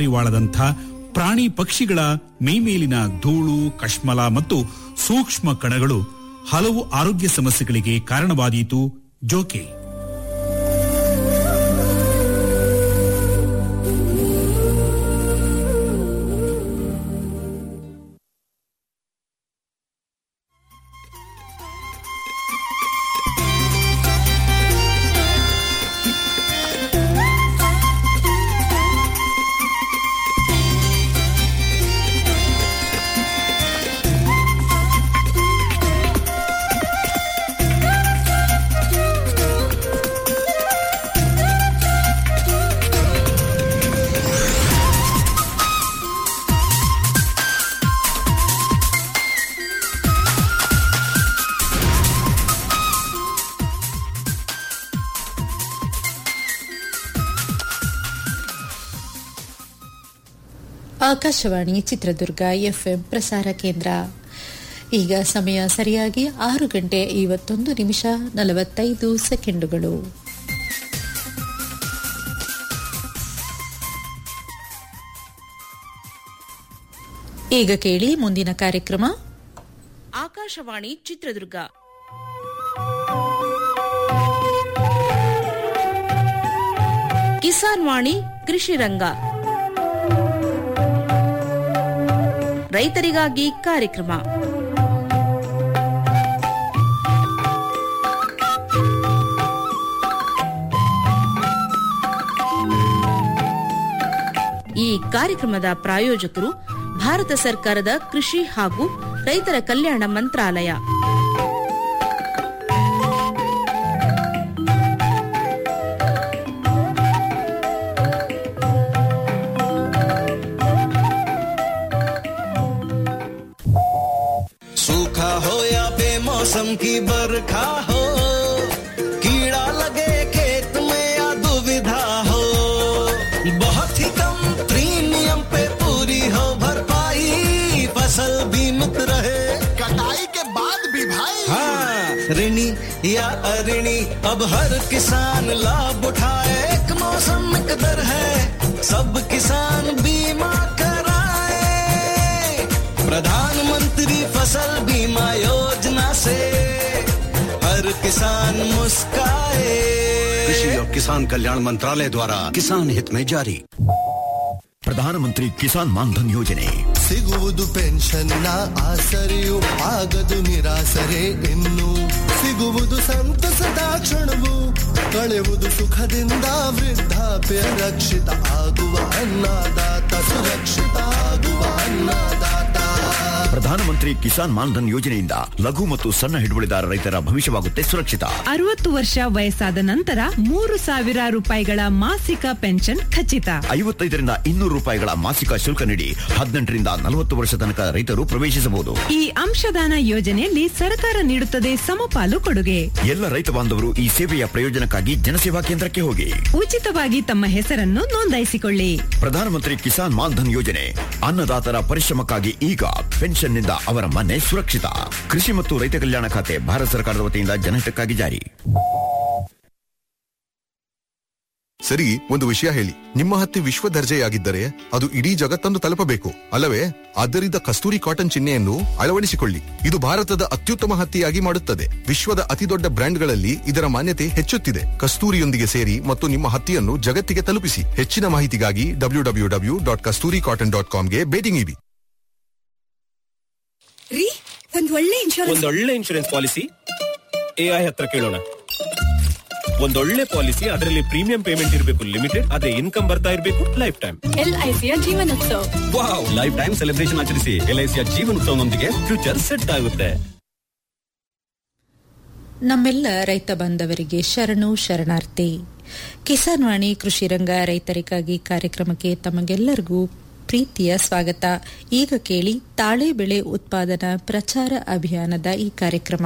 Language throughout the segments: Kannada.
ಪಾರಿವಾಳದಂಥ ಪ್ರಾಣಿ ಪಕ್ಷಿಗಳ ಮೈಮೇಲಿನ ಧೂಳು ಕಶ್ಮಲ ಮತ್ತು ಸೂಕ್ಷ್ಮ ಕಣಗಳು ಹಲವು ಆರೋಗ್ಯ ಸಮಸ್ಯೆಗಳಿಗೆ ಕಾರಣವಾದೀತು ಜೋಕೆ ಆಕಾಶವಾಣಿ ಚಿತ್ರದುರ್ಗ ಎಫ್ಎಂ ಪ್ರಸಾರ ಕೇಂದ್ರ ಈಗ ಸಮಯ ಸರಿಯಾಗಿ ಆರು ಗಂಟೆ ಐವತ್ತೊಂದು ನಿಮಿಷ ನಲವತ್ತೈದು ಸೆಕೆಂಡುಗಳು ಈಗ ಕೇಳಿ ಮುಂದಿನ ಕಾರ್ಯಕ್ರಮ ಆಕಾಶವಾಣಿ ಚಿತ್ರದುರ್ಗ ಕಿಸಾನ್ ವಾಣಿ ಕೃಷಿ ರಂಗ ರೈತರಿಗಾಗಿ ಕಾರ್ಯಕ್ರಮ ಈ ಕಾರ್ಯಕ್ರಮದ ಪ್ರಾಯೋಜಕರು ಭಾರತ ಸರ್ಕಾರದ ಕೃಷಿ ಹಾಗೂ ರೈತರ ಕಲ್ಯಾಣ ಮಂತ್ರಾಲಯ सूखा हो या बेमौसम की बरखा हो कीड़ा लगे खेत में या दुविधा हो बहुत ही कम प्रीमियम पे पूरी हो भरपाई फसल बीमित रहे कटाई के बाद भी भाई हाँ ऋणी या अऋणी अब हर किसान लाभ उठाए एक मौसम एक दर है सब किसान बीमा कराए प्रधानमंत्री फसल बीमा योजना से हर किसान मुस्काए कृषि और किसान कल्याण मंत्रालय द्वारा किसान हित में जारी ಪ್ರಧಾನಮಂತ್ರಿ ಕಿಸಾನ್ ಮಾನ್ಧನ್ ಯೋಜನೆ ಸಿಗುವುದು ಪೆನ್ಷನ್ನ ಆಸರೆಯು ಆಗದು ನಿರಾಸರೆ ಇನ್ನು ಸಿಗುವುದು ಸಂತಸದ ಕ್ಷಣವು ಕಳೆಯುವುದು ಸುಖದಿಂದ ವೃದ್ಧಾಪ್ಯ ರಕ್ಷಿತ ಆಗುವ ಅನ್ನದಾತ ಸುರಕ್ಷಿತ ಆಗುವ ಅನ್ನದಾತ ಪ್ರಧಾನಮಂತ್ರಿ ಕಿಸಾನ್ ಮಾನ್ಧನ್ ಯೋಜನೆಯಿಂದ ಲಘು ಮತ್ತು ಸಣ್ಣ ಹಿಡುವಳಿದಾರ ರೈತರ ಭವಿಷ್ಯವಾಗುತ್ತೆ ಸುರಕ್ಷಿತ ಅರವತ್ತು ವರ್ಷ ವಯಸ್ಸಾದ ನಂತರ ಮೂರು ಸಾವಿರ ರೂಪಾಯಿಗಳ ಮಾಸಿಕ ಪೆನ್ಷನ್ ಖಚಿತ ಐವತ್ತೈದರಿಂದ ಇನ್ನೂರು ರೂಪಾಯಿಗಳ ಮಾಸಿಕ ಶುಲ್ಕ ನೀಡಿ ಹದಿನೆಂಟರಿಂದ ನಲವತ್ತು ವರ್ಷ ತನಕ ರೈತರು ಪ್ರವೇಶಿಸಬಹುದು ಈ ಅಂಶದಾನ ಯೋಜನೆಯಲ್ಲಿ ಸರ್ಕಾರ ನೀಡುತ್ತದೆ ಸಮಪಾಲು ಕೊಡುಗೆ ಎಲ್ಲ ರೈತ ಬಾಂಧವರು ಈ ಸೇವೆಯ ಪ್ರಯೋಜನಕ್ಕಾಗಿ ಜನಸೇವಾ ಕೇಂದ್ರಕ್ಕೆ ಹೋಗಿ ಉಚಿತವಾಗಿ ತಮ್ಮ ಹೆಸರನ್ನು ನೋಂದಾಯಿಸಿಕೊಳ್ಳಿ ಪ್ರಧಾನಮಂತ್ರಿ ಕಿಸಾನ್ ಮಾನ್ಧನ್ ಯೋಜನೆ ಅನ್ನದಾತರ ಪರಿಶ್ರಮಕ್ಕಾಗಿ ಈಗ ಪೆನ್ಷನ್ನಿಂದ ಅವರ ಮನೆ ಸುರಕ್ಷಿತ ಕೃಷಿ ಮತ್ತು ರೈತ ಕಲ್ಯಾಣ ಖಾತೆ ಭಾರತ ಸರ್ಕಾರದ ವತಿಯಿಂದ ಜನಹಿತಕ್ಕಾಗಿ ಜಾರಿ ಸರಿ ಒಂದು ವಿಷಯ ಹೇಳಿ ನಿಮ್ಮ ಹತ್ತಿ ವಿಶ್ವ ದರ್ಜೆಯಾಗಿದ್ದರೆ ಅದು ಇಡೀ ಜಗತ್ತನ್ನು ತಲುಪಬೇಕು ಅಲ್ಲವೇ ಆದ್ದರಿಂದ ಕಸ್ತೂರಿ ಕಾಟನ್ ಚಿಹ್ನೆಯನ್ನು ಅಳವಡಿಸಿಕೊಳ್ಳಿ ಇದು ಭಾರತದ ಅತ್ಯುತ್ತಮ ಹತ್ತಿಯಾಗಿ ಮಾಡುತ್ತದೆ ವಿಶ್ವದ ಅತಿದೊಡ್ಡ ಬ್ರ್ಯಾಂಡ್ಗಳಲ್ಲಿ ಇದರ ಮಾನ್ಯತೆ ಹೆಚ್ಚುತ್ತಿದೆ ಕಸ್ತೂರಿಯೊಂದಿಗೆ ಸೇರಿ ಮತ್ತು ನಿಮ್ಮ ಹತ್ತಿಯನ್ನು ಜಗತ್ತಿಗೆ ತಲುಪಿಸಿ ಹೆಚ್ಚಿನ ಮಾಹಿತಿಗಾಗಿ W W W dot Kasturi cotton dot ಕಾಮ್ಗೆ ಭೇಟಿ ನೀಡಿ ರೀ ಒಂದ್ ಒಳ್ಳೆ ಇನ್ಶೂರೆನ್ಸ್ ಒಂದೊಳ್ಳೆ ಇನ್ಶೂರೆನ್ಸ್ ಪಾಲಿಸಿ ಎಐ ಹತ್ರ ಕೇಳೋಣ ಒಂದೊಳ್ಳೆ ಪಾಲಿಸಿ ಅದರಲ್ಲಿ ಪ್ರೀಮಿಯಂ ಪೇಮೆಂಟ್ ಇರಬೇಕು ಲಿಮಿಟೆಡ್ ಅದೇ ಇನ್ಕಮ್ ಬರ್ತಾ ಇರಬೇಕು ಲೈಫ್ ಟೈಮ್ ಎಲ್ಐಸಿಯ ಜೀವನೋತ್ಸವ ವಾವ್ ಲೈಫ್ ಟೈಮ್ ಸೆಲೆಬ್ರೇಷನ್ ಆಚರಿಸಿ ಎಲ್ಐಸಿಯ ಜೀವನೋತ್ಸವನೊಂದಿಗೆ ಫ್ಯೂಚರ್ ಸೆಟ್ ಆಗುತ್ತೆ ನಮ್ಮೆಲ್ಲ ರೈತ ಬಾಂಧವರಿಗೆ ಶರಣು ಶರಣಾರ್ಥಿ ಕಿಸಾನ್ ವಾಣಿ ಕೃಷಿ ರಂಗ ರೈತರಿಗಾಗಿ ಕಾರ್ಯಕ್ರಮಕ್ಕೆ ತಮಗೆಲ್ಲರಿಗೂ ಪ್ರೀತಿಯ ಸ್ವಾಗತ ಈಗ ಕೇಳಿ ತಾಳೆ ಬೆಳೆ ಉತ್ಪಾದನಾ ಪ್ರಚಾರ ಅಭಿಯಾನದ ಈ ಕಾರ್ಯಕ್ರಮ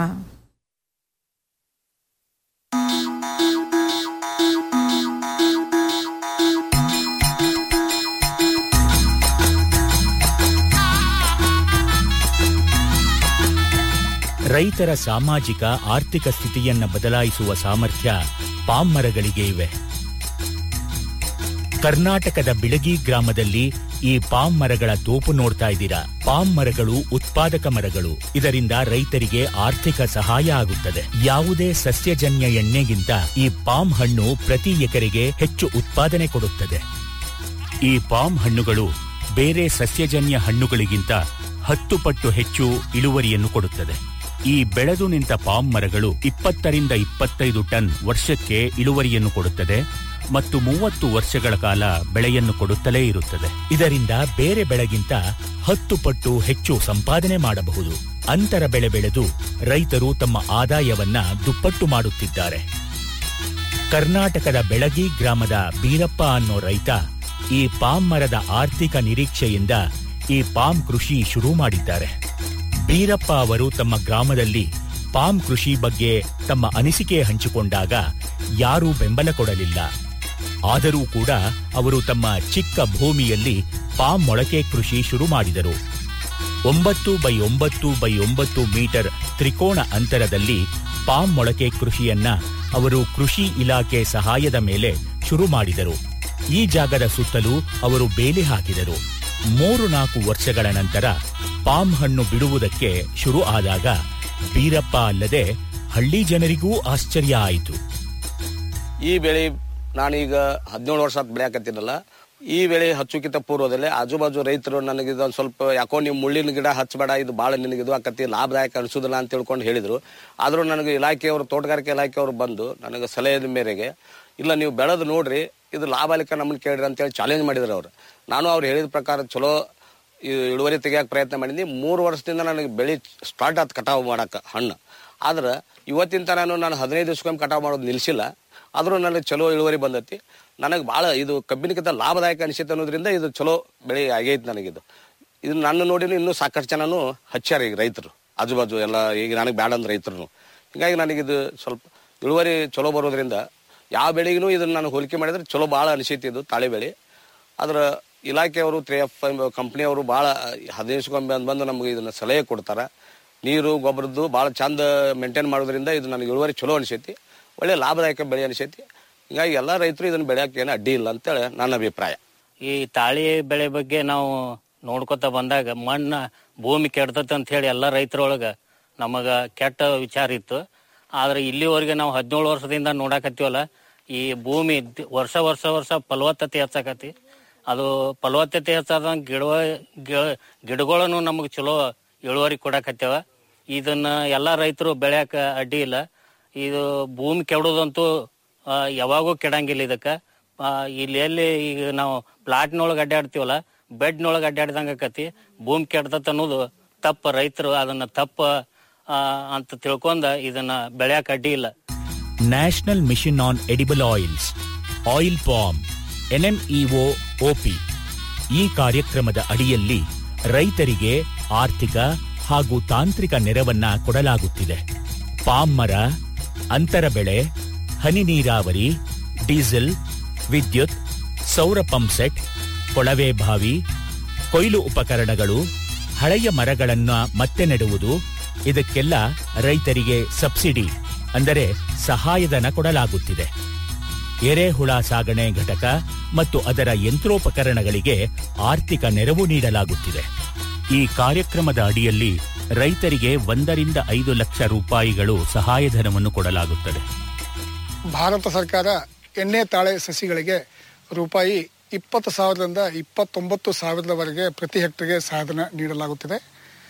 ರೈತರ ಸಾಮಾಜಿಕ ಆರ್ಥಿಕ ಸ್ಥಿತಿಯನ್ನ ಬದಲಾಯಿಸುವ ಸಾಮರ್ಥ್ಯ ಪಾಮ್ ಮರಗಳಿಗೆ ಇವೆ ಕರ್ನಾಟಕದ ಬಿಳಗಿ ಗ್ರಾಮದಲ್ಲಿ ಈ ಪಾಮ್ ಮರಗಳ ತೋಪು ನೋಡ್ತಾ ಇದ್ದೀರಾ ಪಾಮ್ ಮರಗಳು ಉತ್ಪಾದಕ ಮರಗಳು ಇದರಿಂದ ರೈತರಿಗೆ ಆರ್ಥಿಕ ಸಹಾಯ ಆಗುತ್ತದೆ ಯಾವುದೇ ಸಸ್ಯಜನ್ಯ ಎಣ್ಣೆಗಿಂತ ಈ ಪಾಮ್ ಹಣ್ಣು ಪ್ರತಿ ಎಕರೆಗೆ ಹೆಚ್ಚು ಉತ್ಪಾದನೆ ಕೊಡುತ್ತದೆ ಈ ಪಾಮ್ ಹಣ್ಣುಗಳು ಬೇರೆ ಸಸ್ಯಜನ್ಯ ಹಣ್ಣುಗಳಿಗಿಂತ ಹತ್ತು ಪಟ್ಟು ಹೆಚ್ಚು ಇಳುವರಿಯನ್ನು ಕೊಡುತ್ತದೆ ಈ ಬೆಳೆದು ನಿಂತ ಪಾಮ್ ಮರಗಳು ಇಪ್ಪತ್ತರಿಂದ ಇಪ್ಪತ್ತೈದು ಟನ್ ವರ್ಷಕ್ಕೆ ಇಳುವರಿಯನ್ನು ಕೊಡುತ್ತದೆ ಮತ್ತು ಮೂವತ್ತು ವರ್ಷಗಳ ಕಾಲ ಬೆಳೆಯನ್ನು ಕೊಡುತ್ತಲೇ ಇರುತ್ತದೆ ಇದರಿಂದ ಬೇರೆ ಬೆಳೆಗಿಂತ ಹತ್ತು ಪಟ್ಟು ಹೆಚ್ಚು ಸಂಪಾದನೆ ಮಾಡಬಹುದು ಅಂತರ ಬೆಳೆ ಬೆಳೆದು ರೈತರು ತಮ್ಮ ಆದಾಯವನ್ನ ದುಪ್ಪಟ್ಟು ಮಾಡುತ್ತಿದ್ದಾರೆ ಕರ್ನಾಟಕದ ಬೆಳಗಿ ಗ್ರಾಮದ ಬೀರಪ್ಪ ಅನ್ನೋ ರೈತ ಈ ಪಾಮ್ ಮರದ ಆರ್ಥಿಕ ನಿರೀಕ್ಷೆಯಿಂದ ಈ ಪಾಮ್ ಕೃಷಿ ಶುರು ಮಾಡಿದ್ದಾರೆ ಬೀರಪ್ಪ ಅವರು ತಮ್ಮ ಗ್ರಾಮದಲ್ಲಿ ಪಾಮ್ ಕೃಷಿ ಬಗ್ಗೆ ತಮ್ಮ ಅನಿಸಿಕೆ ಹಂಚಿಕೊಂಡಾಗ ಯಾರೂ ಬೆಂಬಲ ಕೊಡಲಿಲ್ಲ ಆದರೂ ಕೂಡ ಅವರು ತಮ್ಮ ಚಿಕ್ಕ ಭೂಮಿಯಲ್ಲಿ ಪಾಮ್ ಮೊಳಕೆ ಕೃಷಿ ಶುರು ಮಾಡಿದರು ಒಂಬತ್ತು ಬೈ ಒಂಬತ್ತು ಬೈ ಒಂಬತ್ತು ಮೀಟರ್ ತ್ರಿಕೋಣ ಅಂತರದಲ್ಲಿ ಪಾಮ್ ಮೊಳಕೆ ಕೃಷಿಯನ್ನ ಅವರು ಕೃಷಿ ಇಲಾಖೆ ಸಹಾಯದ ಮೇಲೆ ಶುರು ಮಾಡಿದರು ಈ ಜಾಗದ ಸುತ್ತಲೂ ಅವರು ಬೇಲಿ ಹಾಕಿದರು ಮೂರು ನಾಲ್ಕು ವರ್ಷಗಳ ನಂತರ ಪಾಮ್ ಹಣ್ಣು ಬಿಡುವುದಕ್ಕೆ ಶುರು ಆದಾಗ ಬೀರಪ್ಪ ಅಲ್ಲದೆ ಹಳ್ಳಿ ಜನರಿಗೂ ಆಶ್ಚರ್ಯ ಆಯಿತು ಈ ಬೆಳೆ ನಾನೀಗ ಹದಿನೇಳು ವರ್ಷ ಆತ್ ಬೆಳೆಯಾಕತ್ತೀನಲ್ಲ ಈ ಬೆಳೆ ಹಚ್ಚುಕಿತ ಪೂರ್ವದಲ್ಲೇ ಆಜು ಬಾಜು ರೈತರು ನನಗೆ ಇದೊಂದು ಸ್ವಲ್ಪ ಯಾಕೋ ನೀವು ಮುಳ್ಳಿನ ಗಿಡ ಹಚ್ಚಬೇಡ ಇದು ಭಾಳ ನಿನಗೆ ಇದು ಆಕತಿ ಲಾಭದಾಯಕ ಅನಿಸೋದಿಲ್ಲ ಅಂತ ತಿಳ್ಕೊಂಡು ಹೇಳಿದ್ರು ಆದರೂ ನನಗೆ ಇಲಾಖೆಯವರು ತೋಟಗಾರಿಕೆ ಇಲಾಖೆಯವರು ಬಂದು ನನಗೆ ಸಲಹೆಯ ಮೇರೆಗೆ ಇಲ್ಲ ನೀವು ಬೆಳೆದು ನೋಡ್ರಿ ಇದು ಲಾಭಾಲಿಕ ನಮ್ಮನ್ನು ಕೇಳ್ರಿ ಅಂತೇಳಿ ಚಾಲೆಂಜ್ ಮಾಡಿದ್ರು ಅವರು ನಾನು ಅವ್ರು ಹೇಳಿದ ಪ್ರಕಾರ ಚಲೋ ಈ ಇಳುವರಿ ತೆಗಿಯಕ್ಕೆ ಪ್ರಯತ್ನ ಮಾಡಿದ್ನಿ ಮೂರು ವರ್ಷದಿಂದ ನನಗೆ ಬೆಳೆ ಸ್ಟಾರ್ಟ್ ಆಯ್ತು ಕಟಾವು ಮಾಡಕ್ಕೆ ಹಣ್ಣು ಆದ್ರೆ ಇವತ್ತಿನ ತನಕ ನಾನು ಹದಿನೈದು ದಿವ್ಸಕ್ಕೊಮ್ಮೆ ಕಟಾವು ಮಾಡೋದು ನಿಲ್ಲಿಸಿಲ್ಲ ಆದರೂ ನನಗೆ ಚಲೋ ಇಳುವರಿ ಬಂದೈತಿ ನನಗೆ ಭಾಳ ಇದು ಕಬ್ಬಿನಕ್ಕಿಂತ ಲಾಭದಾಯಕ ಅನಿಸುತ್ತೆ ಅನ್ನೋದ್ರಿಂದ ಇದು ಚಲೋ ಬೆಳೆ ಆಗೈತೆ ನನಗಿದು ಇದು ನನ್ನ ನೋಡಿನೂ ಇನ್ನೂ ಸಾಕಷ್ಟು ಜನನು ಹಚ್ಚಾರ ಈಗ ರೈತರು ಆಜು ಬಾಜು ಎಲ್ಲ ಈಗ ನನಗೆ ಬ್ಯಾಡ ಅಂದ ರೈತರು ಹೀಗಾಗಿ ನನಗಿದು ಸ್ವಲ್ಪ ಇಳುವರಿ ಚಲೋ ಬರೋದ್ರಿಂದ ಯಾವ ಬೆಳೆಗೂ ಇದನ್ನು ನಾನು ಹೋಲಿಕೆ ಮಾಡಿದ್ರೆ ಚಲೋ ಭಾಳ ಅನಿಸೈತಿ ಇದು ತಾಳೆ ಬೆಳೆ ಆದ್ರೆ ಇಲಾಖೆಯವರು ತ್ರೀ ಎಫ್ ಕಂಪ್ನಿಯವರು ಭಾಳ ಹದಿನೈದು ಅಂದ್ ಬಂದು ನಮಗೆ ಇದನ್ನು ಸಲಹೆ ಕೊಡ್ತಾರೆ ನೀರು ಗೊಬ್ಬರದ್ದು ಭಾಳ ಚಂದ ಮೇಂಟೈನ್ ಮಾಡೋದ್ರಿಂದ ಇದು ನನಗೆ ಇಳುವರಿ ಚಲೋ ಅನಿಸೈತಿ ಒಳ್ಳೆ ಲಾಭದಾಯಕ ಬೆಳೆ ಅನಿಸೈತಿ ಹೀಗಾಗಿ ಎಲ್ಲ ರೈತರು ಇದನ್ನು ಬೆಳೆಯೋಕೆ ಏನು ಅಡ್ಡಿ ಇಲ್ಲ ಅಂತೇಳಿ ನನ್ನ ಅಭಿಪ್ರಾಯ ಈ ತಾಳಿ ಬೆಳೆ ಬಗ್ಗೆ ನಾವು ನೋಡ್ಕೊತ ಬಂದಾಗ ಮಣ್ಣ ಭೂಮಿ ಕೆಡ್ತೈತೆ ಅಂತ ಹೇಳಿ ಎಲ್ಲ ರೈತರೊಳಗ ನಮಗ ಕೆಟ್ಟ ವಿಚಾರ ಇತ್ತು ಆದ್ರೆ ಇಲ್ಲಿವರೆಗೆ ನಾವು ಹದಿನೇಳು ವರ್ಷದಿಂದ ನೋಡಾಕತ್ತೀವಲ್ಲ ಈ ಭೂಮಿ ದ್- ವರ್ಷ ವರ್ಷ ವರ್ಷ ಫಲವತ್ತತೆ ಹೆಚ್ಚಾಕತಿ ಅದು ಫಲವತ್ತತೆ ಹೆಚ್ಚಾದಂಗ ಗಿಡ ಗಿಡ- ಗಿಡಗಳನ್ನು ನಮಗೆ ಚಲೋ ಇಳುವರಿ ಕೊಡಾಕತ್ಯಾವ ಇದನ್ನ ಎಲ್ಲಾ ರೈತರು ಬೆಳ್ಯಾಕ ಅಡ್ಡಿ ಇಲ್ಲ ಇದು ಭೂಮಿ ಕೆಡೋದಂತೂ ಆ, ಯಾವಾಗೂ ಕೆಡಂಗಿಲ್ಲ ಇದಕ್ಕೆ ಇಲ್ಲಿ ಎಲ್ಲಿ ಈಗ ನಾವು ಪ್ಲಾಟ್ನೊಳಗೆ ಅಡ್ಡಾಡ್ತೀವಲ್ಲ ಬೆಡ್ನೊಳಗೆ ಅಡ್ಡಾಡ್ದಂಗೆ ಆಕತಿ ಭೂಮಿ ಕೆಡ್ತತ್ ಅನ್ನೋದು ತಪ್ಪ ರೈತರು ಅದನ್ನ ತಪ್ಪ ಆ, ಅಂತ ತಿಳ್ಕೊಂಡ ಇದನ್ನ ಬೆಳ್ಯಾಕ ಅಡ್ಡಿ ಇಲ್ಲ National Mission on Edible Oils oil palm NMEO OP ಈ ಕಾರ್ಯಕ್ರಮದ ಅಡಿಯಲ್ಲಿ ರೈತರಿಗೆ ಆರ್ಥಿಕ ಹಾಗೂ ತಾಂತ್ರಿಕ ನೆರವನ್ನ ಕೊಡಲಾಗುತ್ತಿದೆ ಪಾಮ್ ಮರ ಅಂತರ ಬೆಳೆ ಹನಿ ನೀರಾವರಿ ಡೀಸೆಲ್ ವಿದ್ಯುತ್ ಸೌರ ಪಂಪ್ಸೆಟ್ ಕೊಳವೆ ಬಾವಿ ಕೊಯ್ಲು ಉಪಕರಣಗಳು ಹಳೆಯ ಮರಗಳನ್ನ ಮತ್ತೆ ನೆಡುವುದು ಇದಕ್ಕೆಲ್ಲ ರೈತರಿಗೆ ಸಬ್ಸಿಡಿ ಅಂದರೆ ಸಹಾಯಧನ ಕೊಡಲಾಗುತ್ತಿದೆ ಎರೆಹುಳ ಸಾಗಣೆ ಘಟಕ ಮತ್ತು ಅದರ ಯಂತ್ರೋಪಕರಣಗಳಿಗೆ ಆರ್ಥಿಕ ನೆರವು ನೀಡಲಾಗುತ್ತಿದೆ ಈ ಕಾರ್ಯಕ್ರಮದ ಅಡಿಯಲ್ಲಿ ರೈತರಿಗೆ ಒಂದರಿಂದ ಐದು ಲಕ್ಷ ರೂಪಾಯಿಗಳು ಸಹಾಯಧನವನ್ನು ಕೊಡಲಾಗುತ್ತದೆ ಭಾರತ ಸರ್ಕಾರ ಎಣ್ಣೆ ತಾಳೆ ಸಸಿಗಳಿಗೆ ರೂಪಾಯಿ ಇಪ್ಪತ್ತು ಸಾವಿರದಿಂದ ಇಪ್ಪತ್ತೊಂಬತ್ತು ಸಾವಿರದವರೆಗೆ ಪ್ರತಿ ಹೆಕ್ಟರ್ಗೆ ಸಹಾಯಧನ ನೀಡಲಾಗುತ್ತಿದೆ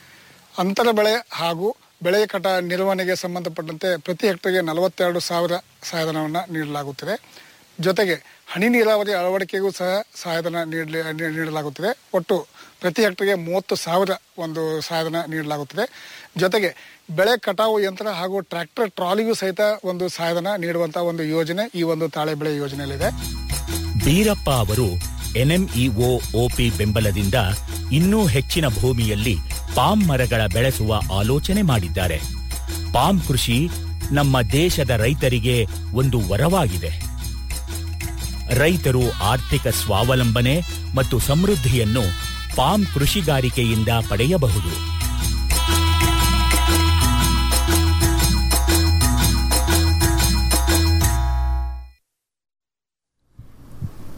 ಅಂತರ ಬೆಳೆ ಹಾಗೂ ಬೆಳೆ ಕಟ ನಿರ್ವಹಣೆಗೆ ಸಂಬಂಧಪಟ್ಟಂತೆ ಪ್ರತಿ ಹೆಕ್ಟರ್ಗೆ ನಲವತ್ತೆರಡು ಸಾವಿರ ಸಹಾಯಧನವನ್ನು ನೀಡಲಾಗುತ್ತಿದೆ ಜೊತೆಗೆ ಹನಿ ನೀರಾವರಿ ಅಳವಡಿಕೆಗೂ ಸಹ ಸಹಾಯಧನ ನೀಡಲಿ ನೀ- ನೀಡಲಾಗುತ್ತಿದೆ ಒಟ್ಟು ಪ್ರತಿ ಹೆಕ್ಟರ್ಗೆ ಮೂವತ್ತು ಸಾವಿರ ಒಂದು ಸಹಾಯಧನ ನೀಡಲಾಗುತ್ತಿದೆ ಜೊತೆಗೆ ಬೆಳೆ ಕಟಾವು ಯಂತ್ರ ಹಾಗೂ ಟ್ರ್ಯಾಕ್ಟರ್ ಟ್ರಾಲಿಗೂ ಸಹಿತ ಒಂದು ಸಹಾಯಧನ ನೀಡುವಂತಹ ಒಂದು ಯೋಜನೆ ಈ ಒಂದು ತಾಳೆ ಬೆಳೆ ಯೋಜನೆಯಲ್ಲಿದೆ ಬೀರಪ್ಪ ಅವರು ಎನ್ಎಂಇಒ ಒಪಿ ಬೆಂಬಲದಿಂದ ಇನ್ನೂ ಹೆಚ್ಚಿನ ಭೂಮಿಯಲ್ಲಿ ಪಾಮ್ ಮರಗಳ ಬೆಳೆಸುವ ಆಲೋಚನೆ ಮಾಡಿದ್ದಾರೆ ಪಾಮ್ ಕೃಷಿ ನಮ್ಮ ದೇಶದ ರೈತರಿಗೆ ಒಂದು ವರವಾಗಿದೆ ರೈತರು ಆರ್ಥಿಕ ಸ್ವಾವಲಂಬನೆ ಮತ್ತು ಸಮೃದ್ಧಿಯನ್ನು ಪಾಮ್ ಕೃಷಿಗಾರಿಕೆಯಿಂದ ಪಡೆಯಬಹುದು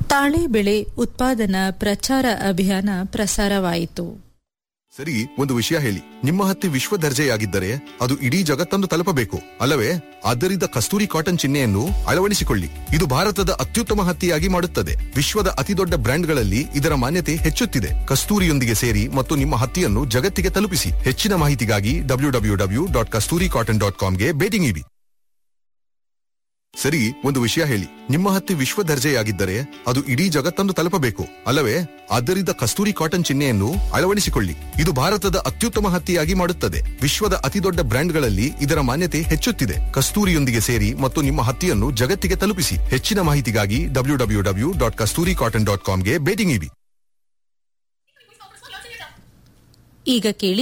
ತಾಳೆ ಬೆಳೆ ಉತ್ಪಾದನಾ ಪ್ರಚಾರ ಅಭಿಯಾನ ಪ್ರಸಾರವಾಯಿತು ಸರಿ ಒಂದು ವಿಷಯ ಹೇಳಿ ನಿಮ್ಮ ಹತ್ತಿ ವಿಶ್ವ ದರ್ಜೆಯಾಗಿದ್ದರೆ ಅದು ಇಡೀ ಜಗತ್ತನ್ನು ತಲುಪಬೇಕು ಅಲ್ಲವೇ ಆದ್ದರಿಂದ ಕಸ್ತೂರಿ ಕಾಟನ್ ಚಿಹ್ನೆಯನ್ನು ಅಳವಡಿಸಿಕೊಳ್ಳಿ ಇದು ಭಾರತದ ಅತ್ಯುತ್ತಮ ಹತ್ತಿಯಾಗಿ ಮಾಡುತ್ತದೆ ವಿಶ್ವದ ಅತಿದೊಡ್ಡ ಬ್ರ್ಯಾಂಡ್ಗಳಲ್ಲಿ ಇದರ ಮಾನ್ಯತೆ ಹೆಚ್ಚುತ್ತಿದೆ ಕಸ್ತೂರಿಯೊಂದಿಗೆ ಸೇರಿ ಮತ್ತು ನಿಮ್ಮ ಹತ್ತಿಯನ್ನು ಜಗತ್ತಿಗೆ ತಲುಪಿಸಿ ಹೆಚ್ಚಿನ ಮಾಹಿತಿಗಾಗಿ W W W dot Kasturi cotton dot ಕಾಮ್ಗೆ ಭೇಟಿ ನೀಡಿ ಸರಿ ಒಂದು ವಿಷಯ ಹೇಳಿ ನಿಮ್ಮ ಹತ್ತಿ ವಿಶ್ವ ದರ್ಜೆಯಾಗಿದ್ದರೆ ಅದು ಇಡೀ ಜಗತ್ತನ್ನು ತಲುಪಬೇಕು ಅಲ್ಲವೇ ಆದ್ದರಿಂದ ಕಸ್ತೂರಿ ಕಾಟನ್ ಚಿಹ್ನೆಯನ್ನು ಅಳವಡಿಸಿಕೊಳ್ಳಿ ಇದು ಭಾರತದ ಅತ್ಯುತ್ತಮ ಹತ್ತಿಯಾಗಿ ಮಾಡುತ್ತದೆ ವಿಶ್ವದ ಅತಿದೊಡ್ಡ ಬ್ರ್ಯಾಂಡ್ಗಳಲ್ಲಿ ಇದರ ಮಾನ್ಯತೆ ಹೆಚ್ಚುತ್ತಿದೆ ಕಸ್ತೂರಿಯೊಂದಿಗೆ ಸೇರಿ ಮತ್ತು ನಿಮ್ಮ ಹತ್ತಿಯನ್ನು ಜಗತ್ತಿಗೆ ತಲುಪಿಸಿ ಹೆಚ್ಚಿನ ಮಾಹಿತಿಗಾಗಿ W W W dot Kasturi cotton dot ಕಾಮ್ಗೆ ಭೇಟಿ ನೀಡಿ ಈಗ ಕೇಳಿ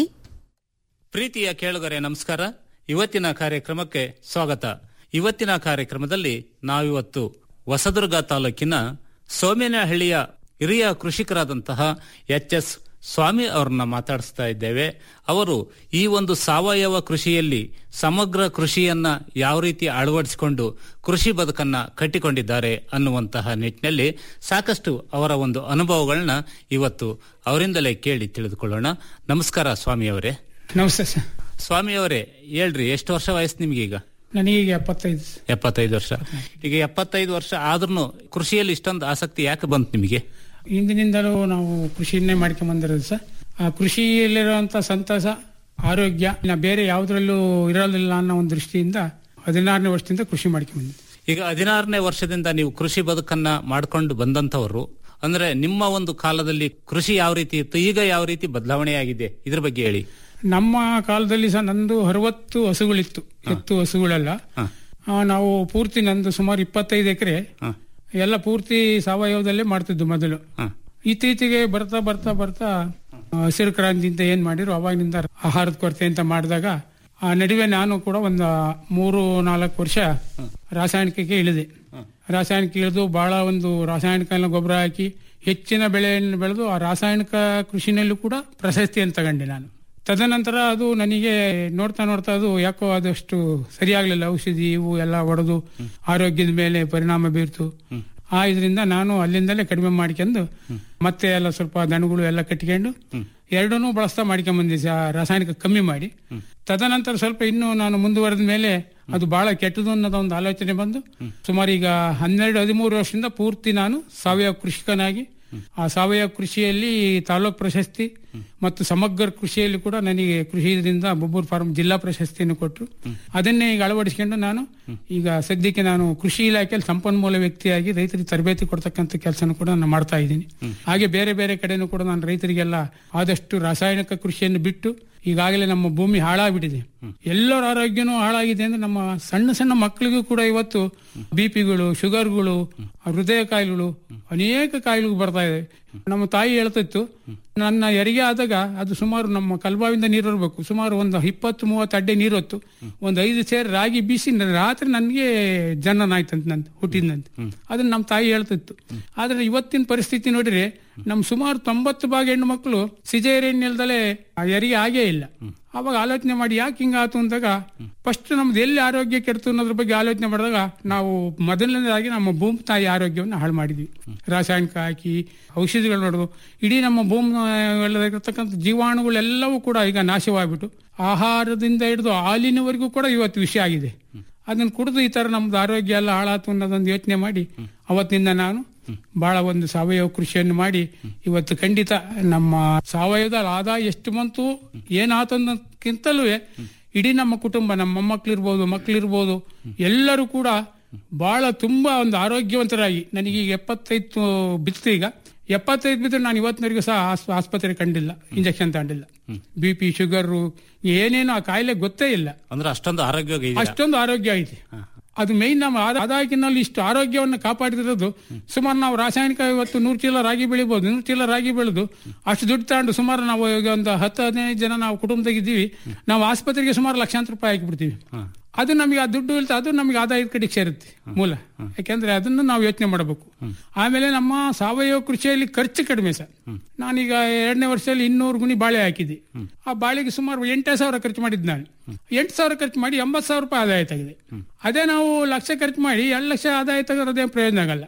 ಪ್ರೀತಿಯ ಕೇಳುಗರೆ ನಮಸ್ಕಾರ ಇವತ್ತಿನ ಕಾರ್ಯಕ್ರಮಕ್ಕೆ ಸ್ವಾಗತ ಇವತ್ತಿನ ಕಾರ್ಯಕ್ರಮದಲ್ಲಿ ನಾವಿವತ್ತು ಹೊಸದುರ್ಗ ತಾಲೂಕಿನ ಸೋಮೇನಹಳ್ಳಿಯ ಹಿರಿಯ ಕೃಷಿಕರಾದಂತಹ ಎಚ್ ಎಸ್ ಸ್ವಾಮಿ ಅವರನ್ನ ಮಾತಾಡಿಸ್ತಾ ಇದ್ದೇವೆ ಅವರು ಈ ಒಂದು ಸಾವಯವ ಕೃಷಿಯಲ್ಲಿ ಸಮಗ್ರ ಕೃಷಿಯನ್ನ ಯಾವ ರೀತಿ ಅಳವಡಿಸಿಕೊಂಡು ಕೃಷಿ ಬದುಕನ್ನ ಕಟ್ಟಿಕೊಂಡಿದ್ದಾರೆ ಅನ್ನುವಂತಹ ನಿಟ್ಟಿನಲ್ಲಿ ಸಾಕಷ್ಟು ಅವರ ಒಂದು ಅನುಭವಗಳನ್ನ ಇವತ್ತು ಅವರಿಂದಲೇ ಕೇಳಿ ತಿಳಿದುಕೊಳ್ಳೋಣ ನಮಸ್ಕಾರ ಸ್ವಾಮಿ ಅವರೇ ನಮಸ್ತೆ ಸರ್ ಸ್ವಾಮಿ ಅವರೇ ಹೇಳ್ರಿ ಎಷ್ಟು ವರ್ಷ ವಯಸ್ಸು ನಿಮ್ಗೆ ಈಗ ನನಗೀಗ ಎಪ್ಪತ್ತೈದು ಎಪ್ಪತ್ತೈದು ವರ್ಷ ಈಗ ಎಪ್ಪತ್ತೈದು ವರ್ಷ ಆದ್ರೂ ಕೃಷಿಯಲ್ಲಿ ಇಷ್ಟೊಂದು ಆಸಕ್ತಿ ಯಾಕೆ ಬಂತು ನಿಮಗೆ ಹಿಂದಿನಿಂದಲೂ ನಾವು ಕೃಷಿಯನ್ನೇ ಮಾಡ್ಕೊಂಡ್ ಬಂದಿರೋದು ಸರ್ ಆ ಕೃಷಿಯಲ್ಲಿರುವಂತ ಸಂತಸ ಆರೋಗ್ಯ ಇನ್ನ ಬೇರೆ ಯಾವುದ್ರಲ್ಲೂ ಇರೋದಿಲ್ಲ ಅನ್ನೋ ಒಂದು ದೃಷ್ಟಿಯಿಂದ ಹದಿನಾರನೇ ವರ್ಷದಿಂದ ಕೃಷಿ ಮಾಡ್ಕೊಂಡ್ ಬಂದಿದ್ದೆ ಈಗ ಹದಿನಾರನೇ ವರ್ಷದಿಂದ ನೀವು ಕೃಷಿ ಬದುಕನ್ನ ಮಾಡ್ಕೊಂಡು ಬಂದಂತವರು ಅಂದ್ರೆ ನಿಮ್ಮ ಒಂದು ಕಾಲದಲ್ಲಿ ಕೃಷಿ ಯಾವ ರೀತಿ ಇತ್ತು ಈಗ ಯಾವ ರೀತಿ ಬದಲಾವಣೆ ಆಗಿದೆ ಇದ್ರ ಬಗ್ಗೆ ಹೇಳಿ ನಮ್ಮ ಕಾಲದಲ್ಲಿ ಸಹ ನಂದು ಅರವತ್ತು ಹಸುಗಳಿತ್ತು ಎತ್ತು ಹಸುಗಳೆಲ್ಲ ಆ, ನಾವು ಪೂರ್ತಿ ನಂದು ಸುಮಾರು ಇಪ್ಪತ್ತೈದು ಎಕರೆ ಎಲ್ಲ ಪೂರ್ತಿ ಸಾವಯವದಲ್ಲೇ ಮಾಡ್ತಿದ್ದು ಮೊದಲು ಇತ್ತೀಚೆಗೆ ಬರ್ತಾ ಬರ್ತಾ ಬರ್ತಾ ಆ, ಹಸಿರು ಕ್ರಾಂತಿ ಅಂತ ಏನ್ ಮಾಡಿರು ಅವಾಗಿನಿಂದ ಆಹಾರದ ಕೊರತೆ ಅಂತ ಮಾಡಿದಾಗ ಆ ನಡುವೆ ನಾನು ಕೂಡ ಒಂದು ಮೂರು ನಾಲ್ಕು ವರ್ಷ ರಾಸಾಯನಿಕಕ್ಕೆ ಇಳಿದೆ ರಾಸಾಯನಿಕ ಇಳಿದು ಬಹಳ ಒಂದು ರಾಸಾಯನಿಕ ಗೊಬ್ಬರ ಹಾಕಿ ಹೆಚ್ಚಿನ ಬೆಳೆಯನ್ನು ಬೆಳೆದು ಆ ರಾಸಾಯನಿಕ ಕೃಷಿನಲ್ಲೂ ಕೂಡ ಪ್ರಶಸ್ತಿಯನ್ನು ತಗೊಂಡೆ ನಾನು ತದನಂತರ ಅದು ನನಗೆ ನೋಡ್ತಾ ನೋಡ್ತಾ ಅದು ಯಾಕೋ ಅದಷ್ಟು ಸರಿಯಾಗ್ಲಿಲ್ಲ ಔಷಧಿ ಇವು ಎಲ್ಲ ಹೊಡೆದು ಆರೋಗ್ಯದ ಮೇಲೆ ಪರಿಣಾಮ ಬೀರ್ತು ಆ ಇದರಿಂದ ನಾನು ಅಲ್ಲಿಂದಲೇ ಕಡಿಮೆ ಮಾಡ್ಕೊಂಡು ಮತ್ತೆ ಎಲ್ಲ ಸ್ವಲ್ಪ ದನಗಳು ಎಲ್ಲ ಕಟ್ಕೊಂಡು ಎರಡನ್ನೂ ಬಳಸ್ತಾ ಮಾಡ್ಕೊಂಡ್ ಬಂದೆ ಸಾ- ರಾಸಾಯನಿಕ ಕಮ್ಮಿ ಮಾಡಿ ತದನಂತರ ಸ್ವಲ್ಪ ಇನ್ನು ನಾನು ಮುಂದುವರೆದ ಮೇಲೆ ಅದು ಬಹಳ ಕೆಟ್ಟದು ಅನ್ನೋದು ಒಂದು ಆಲೋಚನೆ ಬಂದು ಸುಮಾರು ಈಗ ಹನ್ನೆರಡು ಹದಿಮೂರು ವರ್ಷದಿಂದ ಪೂರ್ತಿ ನಾನು ಸಾವಯವ ಕೃಷಿಕನಾಗಿ ಆ ಸಾವಯವ ಕೃಷಿಯಲ್ಲಿ ತಾಲೂಕ್ ಪ್ರಶಸ್ತಿ ಮತ್ತು ಸಮಗ್ರ ಕೃಷಿಯಲ್ಲಿ ಕೂಡ ನನಗೆ ಕೃಷಿಯಿಂದ ಬೊಬ್ಬೂರ್ ಫಾರ್ಮ್ ಜಿಲ್ಲಾ ಪ್ರಶಸ್ತಿಯನ್ನು ಕೊಟ್ಟರು ಅದನ್ನೇ ಈಗ ಅಳವಡಿಸಿಕೊಂಡು ನಾನು ಈಗ ಸದ್ಯಕ್ಕೆ ನಾನು ಕೃಷಿ ಇಲಾಖೆಯಲ್ಲಿ ಸಂಪನ್ಮೂಲ ವ್ಯಕ್ತಿಯಾಗಿ ರೈತರಿಗೆ ತರಬೇತಿ ಕೊಡ್ತಕ್ಕಂಥ ಕೆಲಸನೂ ಕೂಡ ನಾನು ಮಾಡ್ತಾ ಇದ್ದೀನಿ ಹಾಗೆ ಬೇರೆ ಬೇರೆ ಕಡೆನೂ ಕೂಡ ನಾನು ರೈತರಿಗೆಲ್ಲ ಆದಷ್ಟು ರಾಸಾಯನಿಕ ಕೃಷಿಯನ್ನು ಬಿಟ್ಟು ಈಗಾಗಲೇ ನಮ್ಮ ಭೂಮಿ ಹಾಳಾಗ್ಬಿಟ್ಟಿದೆ ಎಲ್ಲರ ಆರೋಗ್ಯನೂ ಹಾಳಾಗಿದೆ ಅಂದ್ರೆ ನಮ್ಮ ಸಣ್ಣ ಸಣ್ಣ ಮಕ್ಕಳಿಗೂ ಕೂಡ ಇವತ್ತು ಬಿಪಿಗಳು ಶುಗರ್ಗಳು ಹೃದಯ ಕಾಯಿಲೆಗಳು ಅನೇಕ ಕಾಯಿಲೆಗಳು ಬರ್ತಾ ಇದೆ ನಮ್ಮ ತಾಯಿ ಹೇಳ್ತಿತ್ತು ನನ್ನ ಹೆರಿಗೆ ಆದಾಗ ಅದು ಸುಮಾರು ನಮ್ಮ ಕಲ್ಬಾವಿಂದ ನೀರು ಇರಬೇಕು ಸುಮಾರು ಒಂದು ಇಪ್ಪತ್ತು ಮೂವತ್ತು ಅಡ್ಡೆ ನೀರು ಹೊತ್ತು ಒಂದು ಐದು ಸೇರು ರಾಗಿ ಬೀಸಿ ನ- ರಾತ್ರಿ ನನಗೆ ಜನನ ಆಯ್ತಂತ ನಂದು ಹುಟ್ಟಿದಂತೆ ಅದನ್ನ ನಮ್ಮ ತಾಯಿ ಹೇಳ್ತಿತ್ತು ಆದ್ರೆ ಇವತ್ತಿನ ಪರಿಸ್ಥಿತಿ ನೋಡಿದ್ರೆ ನಮ್ ಸುಮಾರು ತೊಂಬತ್ತು ಭಾಗ ಹೆಣ್ಣು ಮಕ್ಕಳು ಸಿಜೇರಿಯನ್ ಇಲ್ದಲೆ ಹೆರಿಗೆ ಆಗೇ ಇಲ್ಲ ಅವಾಗ ಆಲೋಚನೆ ಮಾಡಿ ಯಾಕೆ ಹಿಂಗಾತು ಅಂದಾಗ ಫಸ್ಟ್ ನಮ್ದು ಎಲ್ಲಿ ಆರೋಗ್ಯ ಕೆಡ್ತು ಅನ್ನೋದ್ರ ಬಗ್ಗೆ ಆಲೋಚನೆ ಮಾಡಿದಾಗ ನಾವು ಮೊದಲನೇದಾಗಿ ನಮ್ಮ ಭೂಮಿ ತಾಯಿ ಆರೋಗ್ಯವನ್ನು ಹಾಳು ಮಾಡಿದ್ವಿ ರಾಸಾಯನಿಕ ಹಾಕಿ ಔಷಧಿಗಳು ನೋಡೋದು ಇಡೀ ನಮ್ಮ ಭೂಮಿ ಇರತಕ್ಕಂಥ ಜೀವಾಣುಗಳೆಲ್ಲವೂ ಕೂಡ ಈಗ ನಾಶವಾಗ್ಬಿಟ್ಟು ಆಹಾರದಿಂದ ಹಿಡಿದು ಹಾಲಿನವರೆಗೂ ಕೂಡ ಇವತ್ತು ವಿಷಯ ಆಗಿದೆ ಅದನ್ನ ಕುಡಿದು ಈ ತರ ನಮ್ದು ಆರೋಗ್ಯ ಎಲ್ಲ ಹಾಳಾತು ಅನ್ನೋದೊಂದು ಯೋಚನೆ ಮಾಡಿ ಅವತ್ತಿಂದ ನಾನು ಬಹಳ ಒಂದು ಸಾವಯವ ಕೃಷಿಯನ್ನು ಮಾಡಿ ಇವತ್ತು ಖಂಡಿತ ನಮ್ಮ ಸಾವಯವದ ಆದಾಯ ಎಷ್ಟು ಬಂತು ಏನಾತು ಅನ್ನೋದಕ್ಕಿಂತಲೂ ಇಡೀ ನಮ್ಮ ಕುಟುಂಬ ನಮ್ಮ ಮೊಮ್ಮಕ್ಳಿರ್ಬೋದು ಮಕ್ಳಿರ್ಬೋದು ಎಲ್ಲರೂ ಕೂಡ ಬಹಳ ತುಂಬಾ ಒಂದು ಆರೋಗ್ಯವಂತರಾಗಿ ನನಗೀಗ ಎಪ್ಪತ್ತೈದು ಬಿತ್ತು ಈಗ ಎಪ್ಪತ್ತೈದು ಬಿದ್ದು ನಾನು ಇವತ್ತಿನವರೆಗೂ ಸಹ ಆಸ್- ಆಸ್ಪತ್ರೆ ಕಂಡಿಲ್ಲ ಇಂಜೆಕ್ಷನ್ ತಗೊಂಡಿಲ್ಲ ಬಿ ಪಿ ಶುಗರು ಏನೇನು ಆ ಕಾಯಿಲೆ ಗೊತ್ತೇ ಇಲ್ಲ ಅಂದ್ರೆ ಅಷ್ಟೊಂದು ಆರೋಗ್ಯ ಅಷ್ಟೊಂದು ಆರೋಗ್ಯ ಐತೆ ಅದು ಮೇಯ್ನ್ ನಮ್ಮ ಆದ- ಆದಾಯಕ್ಕಿನಲ್ಲಿ ಇಷ್ಟು ಆರೋಗ್ಯವನ್ನು ಕಾಪಾಡಿದಿರೋದು ಸುಮಾರು ನಾವು ರಾಸಾಯನಿಕ ಇವತ್ತು ನೂರು ಚೀಲ ರಾಗಿ ಬೆಳಿಬಹುದು ನೂರು ಚೀಲ ರಾಗಿ ಬೆಳೆದು ಅಷ್ಟು ದುಡ್ಡು ತಗೊಂಡು ಸುಮಾರು ನಾವು ಈಗ ಒಂದು ಹತ್ತು ಹದಿನೈದು ಜನ ನಾವು ಕುಟುಂಬದಾಗಿದ್ದೀವಿ ನಾವು ಆಸ್ಪತ್ರೆಗೆ ಸುಮಾರು ಲಕ್ಷಾಂತರ ರೂಪಾಯಿ ಹಾಕಿಬಿಡ್ತೀವಿ ಅದು ನಮಗೆ ಆ ದುಡ್ಡು ಇಲ್ತ ಅದು ನಮಗೆ ಆದಾಯದ ಕಡೆಗೆ ಸೇರುತ್ತೆ ಮೂಲ ಯಾಕೆಂದ್ರೆ ಅದನ್ನು ನಾವು ಯೋಚನೆ ಮಾಡಬೇಕು ಆಮೇಲೆ ನಮ್ಮ ಸಾವಯವ ಕೃಷಿಯಲ್ಲಿ ಖರ್ಚು ಕಡಿಮೆ ಸರ್ ನಾನೀಗ ಎರಡನೇ ವರ್ಷದಲ್ಲಿ ಇನ್ನೂರು ಗುಣಿ ಬಾಳೆ ಹಾಕಿದ್ದೆ ಆ ಬಾಳೆಗೆ ಸುಮಾರು ಎಂಟೇ ಸಾವಿರ ಖರ್ಚು ಮಾಡಿದ್ದು ನಾನು ಎಂಟು ಸಾವಿರ ಖರ್ಚು ಮಾಡಿ ಎಂಬತ್ತು ಸಾವಿರ ರೂಪಾಯಿ ಆದಾಯ ತೆಗೆದೆ ಅದೇ ನಾವು ಲಕ್ಷ ಖರ್ಚು ಮಾಡಿ ಎರಡು ಲಕ್ಷ ಆದಾಯ ತೆಗೆದ್ರೆ ಅದೇ ಪ್ರಯೋಜನ ಆಗಲ್ಲ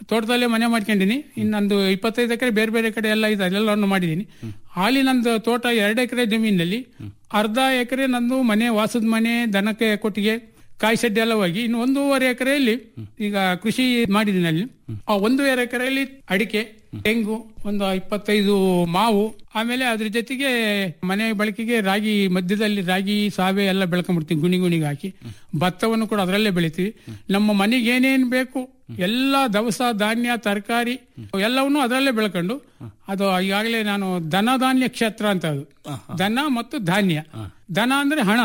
ತೋಟದಲ್ಲೇ ಮನೆ ಮಾಡ್ಕೊಂಡಿನಿ ಇನ್ನೊಂದು ಇಪ್ಪತ್ತೈದು ಎಕರೆ ಬೇರೆ ಬೇರೆ ಕಡೆ ಎಲ್ಲ ಇದೆ ಅಲ್ಲೆಲ್ಲವನ್ನು ಮಾಡಿದ್ದೀನಿ ಅಲ್ಲಿ ನಂದು ತೋಟ ಎರಡು ಎಕರೆ ಜಮೀನಲ್ಲಿ ಅರ್ಧ ಎಕರೆ ನಂದು ಮನೆ ವಾಸದ ಮನೆ ದನಕ್ಕೆ ಕೊಟ್ಟಿಗೆ ಕಾಯಿ ಶೆಡ್ ಎಲ್ಲ ಹೋಗಿ ಇನ್ನು ಒಂದೂವರೆ ಎಕರೆಯಲ್ಲಿ ಈಗ ಕೃಷಿ ಮಾಡಿದ್ದೀನಿ ಅಲ್ಲಿ ಆ ಒಂದೂವರೆ ಎಕರೆಯಲ್ಲಿ ಅಡಿಕೆ ತೆಂಗು ಒಂದು ಇಪ್ಪತ್ತೈದು ಮಾವು ಆಮೇಲೆ ಅದ್ರ ಜೊತೆಗೆ ಮನೆ ಬಳಕೆಗೆ ರಾಗಿ ಮಧ್ಯದಲ್ಲಿ ರಾಗಿ ಸಾವೆ ಎಲ್ಲ ಬೆಳ್ಕೊಂಡ್ಬಿಡ್ತೀವಿ ಗುಣಿ ಗುಣಿಗೆ ಹಾಕಿ ಭತ್ತವನ್ನು ಕೂಡ ಅದರಲ್ಲೇ ಬೆಳಿತೀವಿ ನಮ್ಮ ಮನೆಗೆ ಏನೇನ್ ಬೇಕು ಎಲ್ಲ ದವಸ ಧಾನ್ಯ ತರಕಾರಿ ಎಲ್ಲವನ್ನೂ ಅದರಲ್ಲೇ ಬೆಳ್ಕೊಂಡು ಅದು ಈಗಾಗಲೇ ನಾನು ಧನ ಧಾನ್ಯ ಕ್ಷೇತ್ರ ಅಂತ ಅದು ದನ ಮತ್ತು ಧಾನ್ಯ ದನ ಅಂದ್ರೆ ಹಣ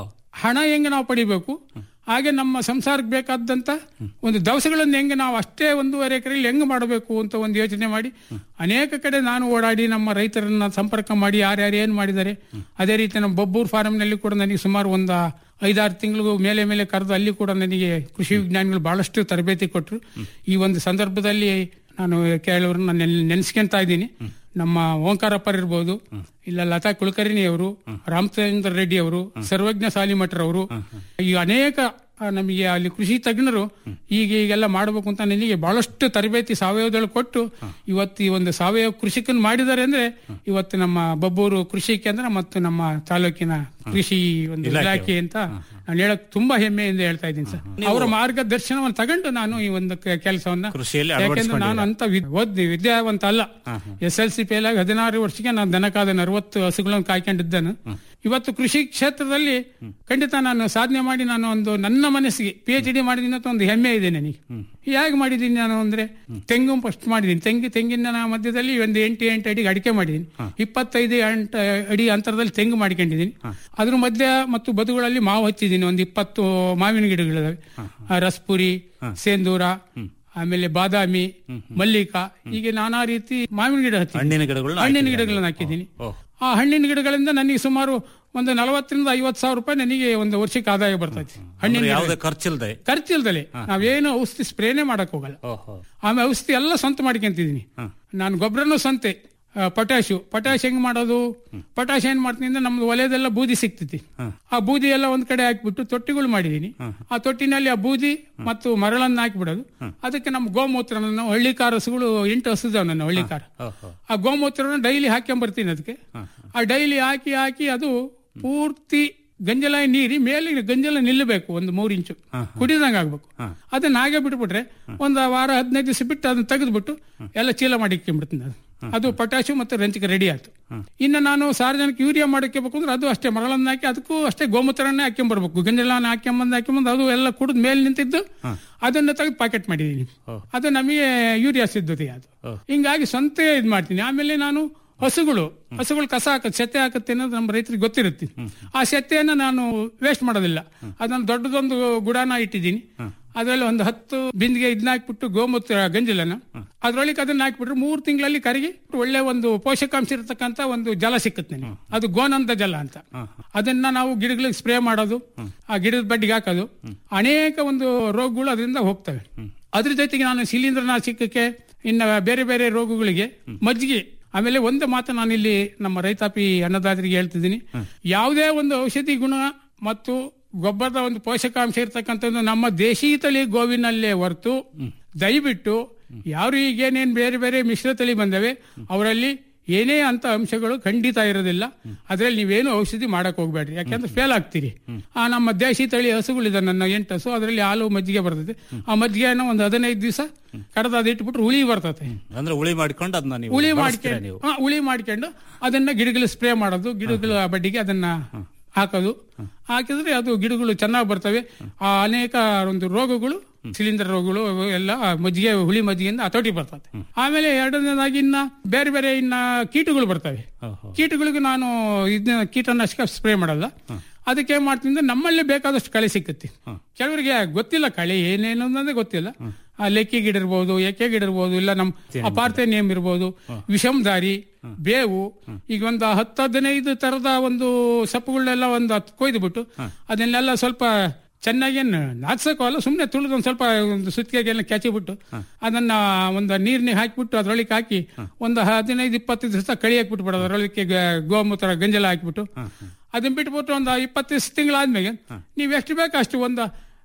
ಹಣ ಹೆಂಗೆ ನಾವು ಪಡಿಬೇಕು ಹಾಗೆ ನಮ್ಮ ಸಂಸಾರಕ್ಕೆ ಬೇಕಾದಂತ ಒಂದು ದವಸಗಳನ್ನು ಹೆಂಗೆ ನಾವು ಅಷ್ಟೇ ಒಂದೂವರೆ ಎಕರೆಯಲ್ಲಿ ಹೆಂಗೆ ಮಾಡಬೇಕು ಅಂತ ಒಂದು ಯೋಚನೆ ಮಾಡಿ ಅನೇಕ ಕಡೆ ನಾನು ಓಡಾಡಿ ನಮ್ಮ ರೈತರನ್ನ ಸಂಪರ್ಕ ಮಾಡಿ ಯಾರ್ಯಾರು ಏನು ಮಾಡಿದ್ದಾರೆ ಅದೇ ರೀತಿ ನಮ್ಮ ಬೊಬ್ಬೂರ್ ಫಾರಮ್ನಲ್ಲಿ ಕೂಡ ನನಗೆ ಸುಮಾರು ಒಂದು ಐದಾರು ತಿಂಗಳು ಮೇಲೆ ಮೇಲೆ ಕರೆದು ಅಲ್ಲಿ ಕೂಡ ನನಗೆ ಕೃಷಿ ವಿಜ್ಞಾನಿಗಳು ಬಹಳಷ್ಟು ತರಬೇತಿ ಕೊಟ್ಟರು ಈ ಒಂದು ಸಂದರ್ಭದಲ್ಲಿ ನಾನು ಕೆಲವ್ರನ್ನ ನೆನ್- ನೆನ್ಸ್ಕೊಂತಾ ಇದ್ದೀನಿ ನಮ್ಮ ಓಂಕಾರಪ್ಪರ್ ಇರ್ಬೋದು ಇಲ್ಲ ಲತಾ ಕುಲಕರ್ಣಿ ಅವರು ರಾಮಚಂದ್ರ ರೆಡ್ಡಿ ಅವರು ಸರ್ವಜ್ಞ ಸಾಲಿಮಠರ್ ಅವರು ಈ ಅನೇಕ ಆ, ನಮಗೆ ಅಲ್ಲಿ ಕೃಷಿ ತಜ್ಞರು ಈಗ ಈಗೆಲ್ಲ ಮಾಡಬೇಕು ಅಂತ ನನಗೆ ಬಹಳಷ್ಟು ತರಬೇತಿ ಸಾವಯವದಲ್ಲಿ ಕೊಟ್ಟು ಇವತ್ತು ಈ ಒಂದು ಸಾವಯವ ಕೃಷಿಕನ್ ಮಾಡಿದ್ದಾರೆ ಅಂದ್ರೆ ಇವತ್ತು ನಮ್ಮ ಬಬ್ಬೂರು ಕೃಷಿ ಕೇಂದ್ರ ಮತ್ತು ನಮ್ಮ ತಾಲೂಕಿನ ಕೃಷಿ ಒಂದು ಇಲಾಖೆ. ಇಲಾಖೆ ಅಂತ ನಾನು ಹೇಳಕ್ ತುಂಬಾ ಹೆಮ್ಮೆಯಿಂದ ಹೇಳ್ತಾ ಇದ್ದೀನಿ ಸರ್ ಅವರ ಮಾರ್ಗದರ್ಶನವನ್ನು ತಗೊಂಡು ನಾನು ಈ ಒಂದು ಕೆ- ಕೆಲಸವನ್ನ ಕೃಷಿಯಲ್ಲಿ ಯಾಕೆಂದ್ರೆ ನಾನು ಅಂತ ವಿ- ಓದಿ ವಿದ್ಯಾವಂತ ಅಲ್ಲ ಎಸ್ ಎಲ್ ಸಿ ಫೇಲ್ ಆಗಿ ಹದಿನಾರು ವರ್ಷಕ್ಕೆ ನಾನು ದನಕಾದ ಅರವತ್ತು ಹಸುಗಳನ್ನು ಕಾಯ್ಕೊಂಡಿದ್ದೇನೆ ಇವತ್ತು ಕೃಷಿ ಕ್ಷೇತ್ರದಲ್ಲಿ ಖಂಡಿತ ನಾನು ಸಾಧನೆ ಮಾಡಿ ನಾನು ಒಂದು ನನ್ನ ಮನಸ್ಸಿಗೆ ಪಿ ಎಚ್ ಡಿ ಮಾಡಿದ್ದೀನಿ ಅಂತ ಒಂದು ಹೆಮ್ಮೆ ಇದೆ ನನಗೆ ಹೇಗೆ ಮಾಡಿದ್ದೀನಿ ನಾನು ಅಂದ್ರೆ ತೆಂಗು ಫಸ್ಟ್ ಮಾಡಿದ್ದೀನಿ ತೆಂಗು ತೆಂಗಿನ ಮಧ್ಯದಲ್ಲಿ ಒಂದು ಎಂಟು ಎಂಟು ಅಡಿಗೆ ಅಡಿಕೆ ಮಾಡಿದ್ದೀನಿ ಇಪ್ಪತ್ತೈದು ಎಂಟು ಅಡಿ ಅಂತರದಲ್ಲಿ ತೆಂಗು ಮಾಡ್ಕೊಂಡಿದ್ದೀನಿ ಅದ್ರ ಮಧ್ಯ ಮತ್ತು ಬದುಗಳಲ್ಲಿ ಮಾವು ಹಚ್ಚಿದ್ದೀನಿ ಒಂದು ಇಪ್ಪತ್ತು ಮಾವಿನ ಗಿಡಗಳಿದಾವೆ ಆ, ರಸ್ಪುರಿ ಸೇಂದೂರ ಆಮೇಲೆ ಬಾದಾಮಿ ಮಲ್ಲಿಕ ಹೀಗೆ ನಾನಾ ರೀತಿ ಮಾವಿನ ಗಿಡ ಹಚ್ಚಿ ಹಣ್ಣಿನ ಗಿಡಗಳನ್ನ ಹಣ್ಣಿನ ಹಾಕಿದ್ದೀರಾ? ಗಿಡಗಳನ್ನ ಹಾಕಿದ್ದೀನಿ ಓಹ್. ಆ ಹಣ್ಣಿನ ಗಿಡಗಳಿಂದ ನನಗೆ ಸುಮಾರು ಒಂದು ನಲವತ್ತರಿಂದ ಐವತ್ತು ಸಾವಿರ ರೂಪಾಯಿ ನನಗೆ ಒಂದು ವರ್ಷಕ್ಕೆ ಆದಾಯ ಬರ್ತೈತೆ ಹಣ್ಣಿನ ಅಂದ್ರೆ ಗಿಡ- ಯಾವುದೇ ಖರ್ಚಿಲ್ದೆ ಖರ್ಚಿಲ್ದಲೆ ನಾವೇನು ಔಷಧಿ ಸ್ಪ್ರೇನೇ ಮಾಡಕ್ ಹೋಗಲ್ಲ ಓಹೋ ಆಮೇಲೆ ಔಷಧಿ ಎಲ್ಲ ಸ್ವಂತ ಮಾಡ್ಕೊಂತಿದೀನಿ ನಾನು ಗೊಬ್ಬರನು ಸ್ವಂತೆ ಆ, ಪೊಟ್ಯಾಶು ಪೊಟ್ಯಾಶ್ ಹೆಂಗ್ ಮಾಡೋದು ಪೊಟ್ಯಾಶ್ ಏನ್ ಮಾಡ್ತೀನಿ ಅಂದ್ರೆ ನಮ್ದು ವಲಯದೆಲ್ಲ ಬೂದಿ ಸಿಗ್ತೈತಿ ಆ ಬೂದಿ ಎಲ್ಲ ಒಂದ್ ಕಡೆ ಹಾಕ್ಬಿಟ್ಟು ತೊಟ್ಟಿಗಳು ಮಾಡಿದೀನಿ ಆ ತೊಟ್ಟಿನಲ್ಲಿ ಆ ಬೂದಿ ಮತ್ತು ಮರಳನ್ನ ಹಾಕಿಬಿಡೋದು ಅದಕ್ಕೆ ನಮ್ಮ ಗೋಮೂತ್ರ ನಾವು ಹಳ್ಳಿ ಕಾರ್ ಹಸುಗಳು ಎಂಟು ಹಸುದಾವ ನನ್ನ ಹಳ್ಳಿ ಕಾರ್ ಆ ಗೋಮೂತ್ರನ ಡೈಲಿ ಹಾಕ್ಕೊಂಡ್ ಬರ್ತೀನಿ ಅದಕ್ಕೆ ಆ ಡೈಲಿ ಹಾಕಿ ಹಾಕಿ ಅದು ಪೂರ್ತಿ ಗಂಜಲ ನೀರಿ ಮೇಲೆ ಗಂಜಲ ನಿಲ್ಲಬೇಕು ಒಂದು ಮೂರ್ ಇಂಚು ಕುಡಿದಂಗ ಆಗ್ಬೇಕು ಅದನ್ನ ಹಾಗೆ ಬಿಟ್ಬಿಟ್ರೆ ಒಂದು ವಾರ ಹದಿನೈದು ದಿವಸ ಬಿಟ್ಟು ಅದನ್ನ ತೆಗೆದ್ಬಿಟ್ಟು ಎಲ್ಲ ಚೀಲ ಮಾಡಿ ಇಕ್ಕೊಂಡ್ಬಿಡ್ತೀನಿ ಅದು ಅದು ಪೊಟ್ಯಾಶು ಮತ್ತು ರಂಚಿಗೆ ರೆಡಿ ಆಯ್ತು ಇನ್ನು ನಾನು ಸಾರ್ವಜನಿಕ ಯೂರಿಯಾ ಮಾಡಕ್ಕೆ ಅಂದ್ರೆ ಅದು ಅಷ್ಟೇ ಮರಳನ್ನ ಹಾಕಿ ಅದಕ್ಕೂ ಅಷ್ಟೇ ಗೋಮೂತ್ರನೇ ಹಾಕ್ಕೊಂಬರ್ಬೇಕು ಗಂಜಲನ ಹಾಕ್ಕೊಂಬಂದು ಹಾಕ್ಕೊಂಬಂದು ಅದು ಎಲ್ಲ ಕುಡಿದ ಮೇಲೆ ನಿಂತಿದ್ದು ಅದನ್ನ ತೆಗೆದು ಪ್ಯಾಕೆಟ್ ಮಾಡಿದೀನಿ ಅದು ನಮಗೆ ಯೂರಿಯಾ ಸಿದ್ಧತೆ ಅದು ಹಿಂಗಾಗಿ ಸ್ವಂತ ಇದ್ ಮಾಡ್ತೀನಿ ಆಮೇಲೆ ನಾನು ಹಸುಗಳು ಹಸುಗಳು ಕಸ ಹಾಕತ್ತೆ ಸೆತ್ತೆ ಹಾಕತ್ತೆ ಅನ್ನೋದು ನಮ್ಮ ರೈತರಿಗೆ ಗೊತ್ತಿರುತ್ತೆ ಆ ಸೆತ್ತೆಯನ್ನ ನಾನು ವೇಸ್ಟ್ ಮಾಡೋದಿಲ್ಲ ಅದನ್ನ ದೊಡ್ಡದೊಂದು ಗುಡಾನ ಇಟ್ಟಿದ್ದೀನಿ ಅದರಲ್ಲಿ ಒಂದು ಹತ್ತು ಬಿಂದಿಗೆ ಇದನ್ನ ಹಾಕ್ಬಿಟ್ಟು ಗೋಮೂತ್ರ ಗಂಜಲನ ಅದ್ರೊಳಗೆ ಅದನ್ನ ಹಾಕ್ಬಿಟ್ರೆ ಮೂರು ತಿಂಗಳಲ್ಲಿ ಕರಗಿ ಒಳ್ಳೆ ಒಂದು ಪೋಷಕಾಂಶ ಇರತಕ್ಕಂತ ಒಂದು ಜಲ ಸಿಕ್ಕುತ್ತೆ ನನಗೆ ಅದು ಗೋನಂದ ಜಲ ಅಂತ ಅದನ್ನ ನಾವು ಗಿಡಗಳಿಗೆ ಸ್ಪ್ರೇ ಮಾಡೋದು ಆ ಗಿಡದ ಬಡ್ಡಿಗೆ ಹಾಕೋದು ಅನೇಕ ಒಂದು ರೋಗಗಳು ಅದರಿಂದ ಹೋಗ್ತವೆ ಅದ್ರ ಜೊತೆಗೆ ನಾನು ಶಿಲೀಂಧ್ರನಾಶಕಕ್ಕೆ ಇನ್ನ ಬೇರೆ ಬೇರೆ ರೋಗಗಳಿಗೆ ಮಜ್ಜಿಗೆ ಆಮೇಲೆ ಒಂದು ಮಾತು ನಾನಿಲ್ಲಿ ನಮ್ಮ ರೈತಾಪಿ ಅನ್ನದಾತರಿಗೆ ಹೇಳ್ತಿದ್ದೀನಿ ಯಾವುದೇ ಒಂದು ಔಷಧಿ ಗುಣ ಮತ್ತು ಗೊಬ್ಬರದ ಒಂದು ಪೋಷಕಾಂಶ ಇರ್ತಕ್ಕಂಥದ್ದು ನಮ್ಮ ದೇಶಿ ತಳಿ ಗೋವಿನಲ್ಲೇ ಹೊರತು ದಯವಿಟ್ಟು ಯಾರು ಈಗೇನೇನ್ ಬೇರೆ ಬೇರೆ ಮಿಶ್ರ ತಳಿ ಬಂದವೆ ಅವರಲ್ಲಿ ಏನೇ ಅಂತ ಅಂಶಗಳು ಖಂಡಿತ ಇರೋದಿಲ್ಲ ಅದ್ರಲ್ಲಿ ನೀವೇನು ಔಷಧಿ ಮಾಡಕ್ ಹೋಗ್ಬೇಡ್ರಿ ಯಾಕೆಂದ್ರೆ ಫೇಲ್ ಆಗ್ತೀರಿ ಆ ನಮ್ಮ ದೇಶಿ ತಳಿ ಹಸುಗಳಿದೆ ನನ್ನ ಎಂಟು ಹಸು ಅದರಲ್ಲಿ ಹಾಲು ಮಜ್ಜಿಗೆ ಬರ್ತದೆ ಆ ಮಜ್ಜಿಗೆನ ಒಂದು ಹದಿನೈದು ದಿವಸ ಕಡ್ದು ಅದು ಇಟ್ಬಿಟ್ರೆ ಹುಳಿ ಬರ್ತದೆ ಅಂದ್ರೆ ಉಳಿ ಮಾಡ್ಕೊಂಡು ಅದನ್ನ ನೀವು ಹುಳಿ ಬಳಸ್ತೀರಾ ಮಾಡ್ಕೊಂಡು ನೀವು ಹಾ, ಹುಳಿ ಮಾಡ್ಕೊಂಡು ಅದನ್ನ ಗಿಡಗಳು ಸ್ಪ್ರೇ ಮಾಡೋದು ಗಿಡಗಳ ಬಡ್ಡಿಗೆ ಅದನ್ನ ಹಾಕೋದು ಹಾಕಿದ್ರೆ ಅದು ಗಿಡಗಳು ಚೆನ್ನಾಗಿ ಬರ್ತವೆ ಆ ಅನೇಕ ಒಂದು ರೋಗಗಳು ಶಿಲೀಂಧ್ರ ರೋಗಗಳು ಅವು ಎಲ್ಲ ಆ ಮಜ್ಜಿಗೆ ಹುಳಿ ಮಜ್ಜಿಗೆಯಿಂದ ಹತೋಟಿ ಬರ್ತದೆ ಆಮೇಲೆ ಎರಡನೇದಾಗಿ ಇನ್ನ ಬೇರೆ ಬೇರೆ ಇನ್ನ ಕೀಟಗಳು ಬರ್ತವೆ ಕೀಟಗಳಿಗೆ ನಾನು ಇದನ್ನ ಕೀಟನಾಶಕ ಸ್ಪ್ರೇ ಮಾಡಲ್ಲ ಅದಕ್ಕೆ ಏನ್ ಮಾಡ್ತೀನಿ ಅಂದ್ರೆ ನಮ್ಮಲ್ಲೇ ಬೇಕಾದಷ್ಟು ಕಳೆ ಸಿಕ್ಕುತ್ತೆ ಕೆಲವರಿಗೆ ಗೊತ್ತಿಲ್ಲ ಕಳೆ ಏನೇನು ಅನ್ನೋದೇ ಗೊತ್ತಿಲ್ಲ ಆ ಲೆಕ್ಕಿ ಗಿಡ ಇರ್ಬೋದು ಎಕ್ಕೆ ಗಿಡ ಇರ್ಬೋದು ಇಲ್ಲ ನಮ್ ಅಪಾರ್ಥೇನಿಯಂ ಇರ್ಬೋದು ವಿಷಮದಾರಿ ಬೇವು ಈಗ ಒಂದು ಹತ್ತು ಹದಿನೈದು ತರದ ಒಂದು ಸೊಪ್ಪುಗಳನ್ನೆಲ್ಲ ಒಂದು ಹತ್ತು ಕೊಯ್ದು ಬಿಟ್ಟು ಅದನ್ನೆಲ್ಲ ಸ್ವಲ್ಪ ಚೆನ್ನಾಗಿ ನಾಚ್ಸಕ್ಕಲ್ಲ ಸುಮ್ಮನೆ ತುಳಿದು ಒಂದು ಸ್ವಲ್ಪ ಒಂದು ಸುತ್ತಿಗೆಲ್ಲ ಕೆಚಿಬಿಟ್ಟು ಅದನ್ನ ಒಂದು ನೀರ್ನಿಗೆ ಹಾಕಿಬಿಟ್ಟು ಅದ್ರೊಳಗೆ ಹಾಕಿ ಒಂದು ಹದಿನೈದು ಇಪ್ಪತ್ತು ದಿವಸ ಕಳಿ ಹಾಕ್ಬಿಟ್ಬಿಡೋದು ಅದ್ರೊಳಗೆ ಗ- ಗೋಮೂತ್ರ ಗಂಜಲ ಹಾಕ್ಬಿಟ್ಟು ಅದನ್ನ ಬಿಟ್ಬಿಟ್ಟು ಒಂದು ಇಪ್ಪತ್ತು ತಿಂಗಳಾದ್ಮೇಲೆ ನೀವು ಎಷ್ಟು ಬೇಕು ಅಷ್ಟು ಒಂದು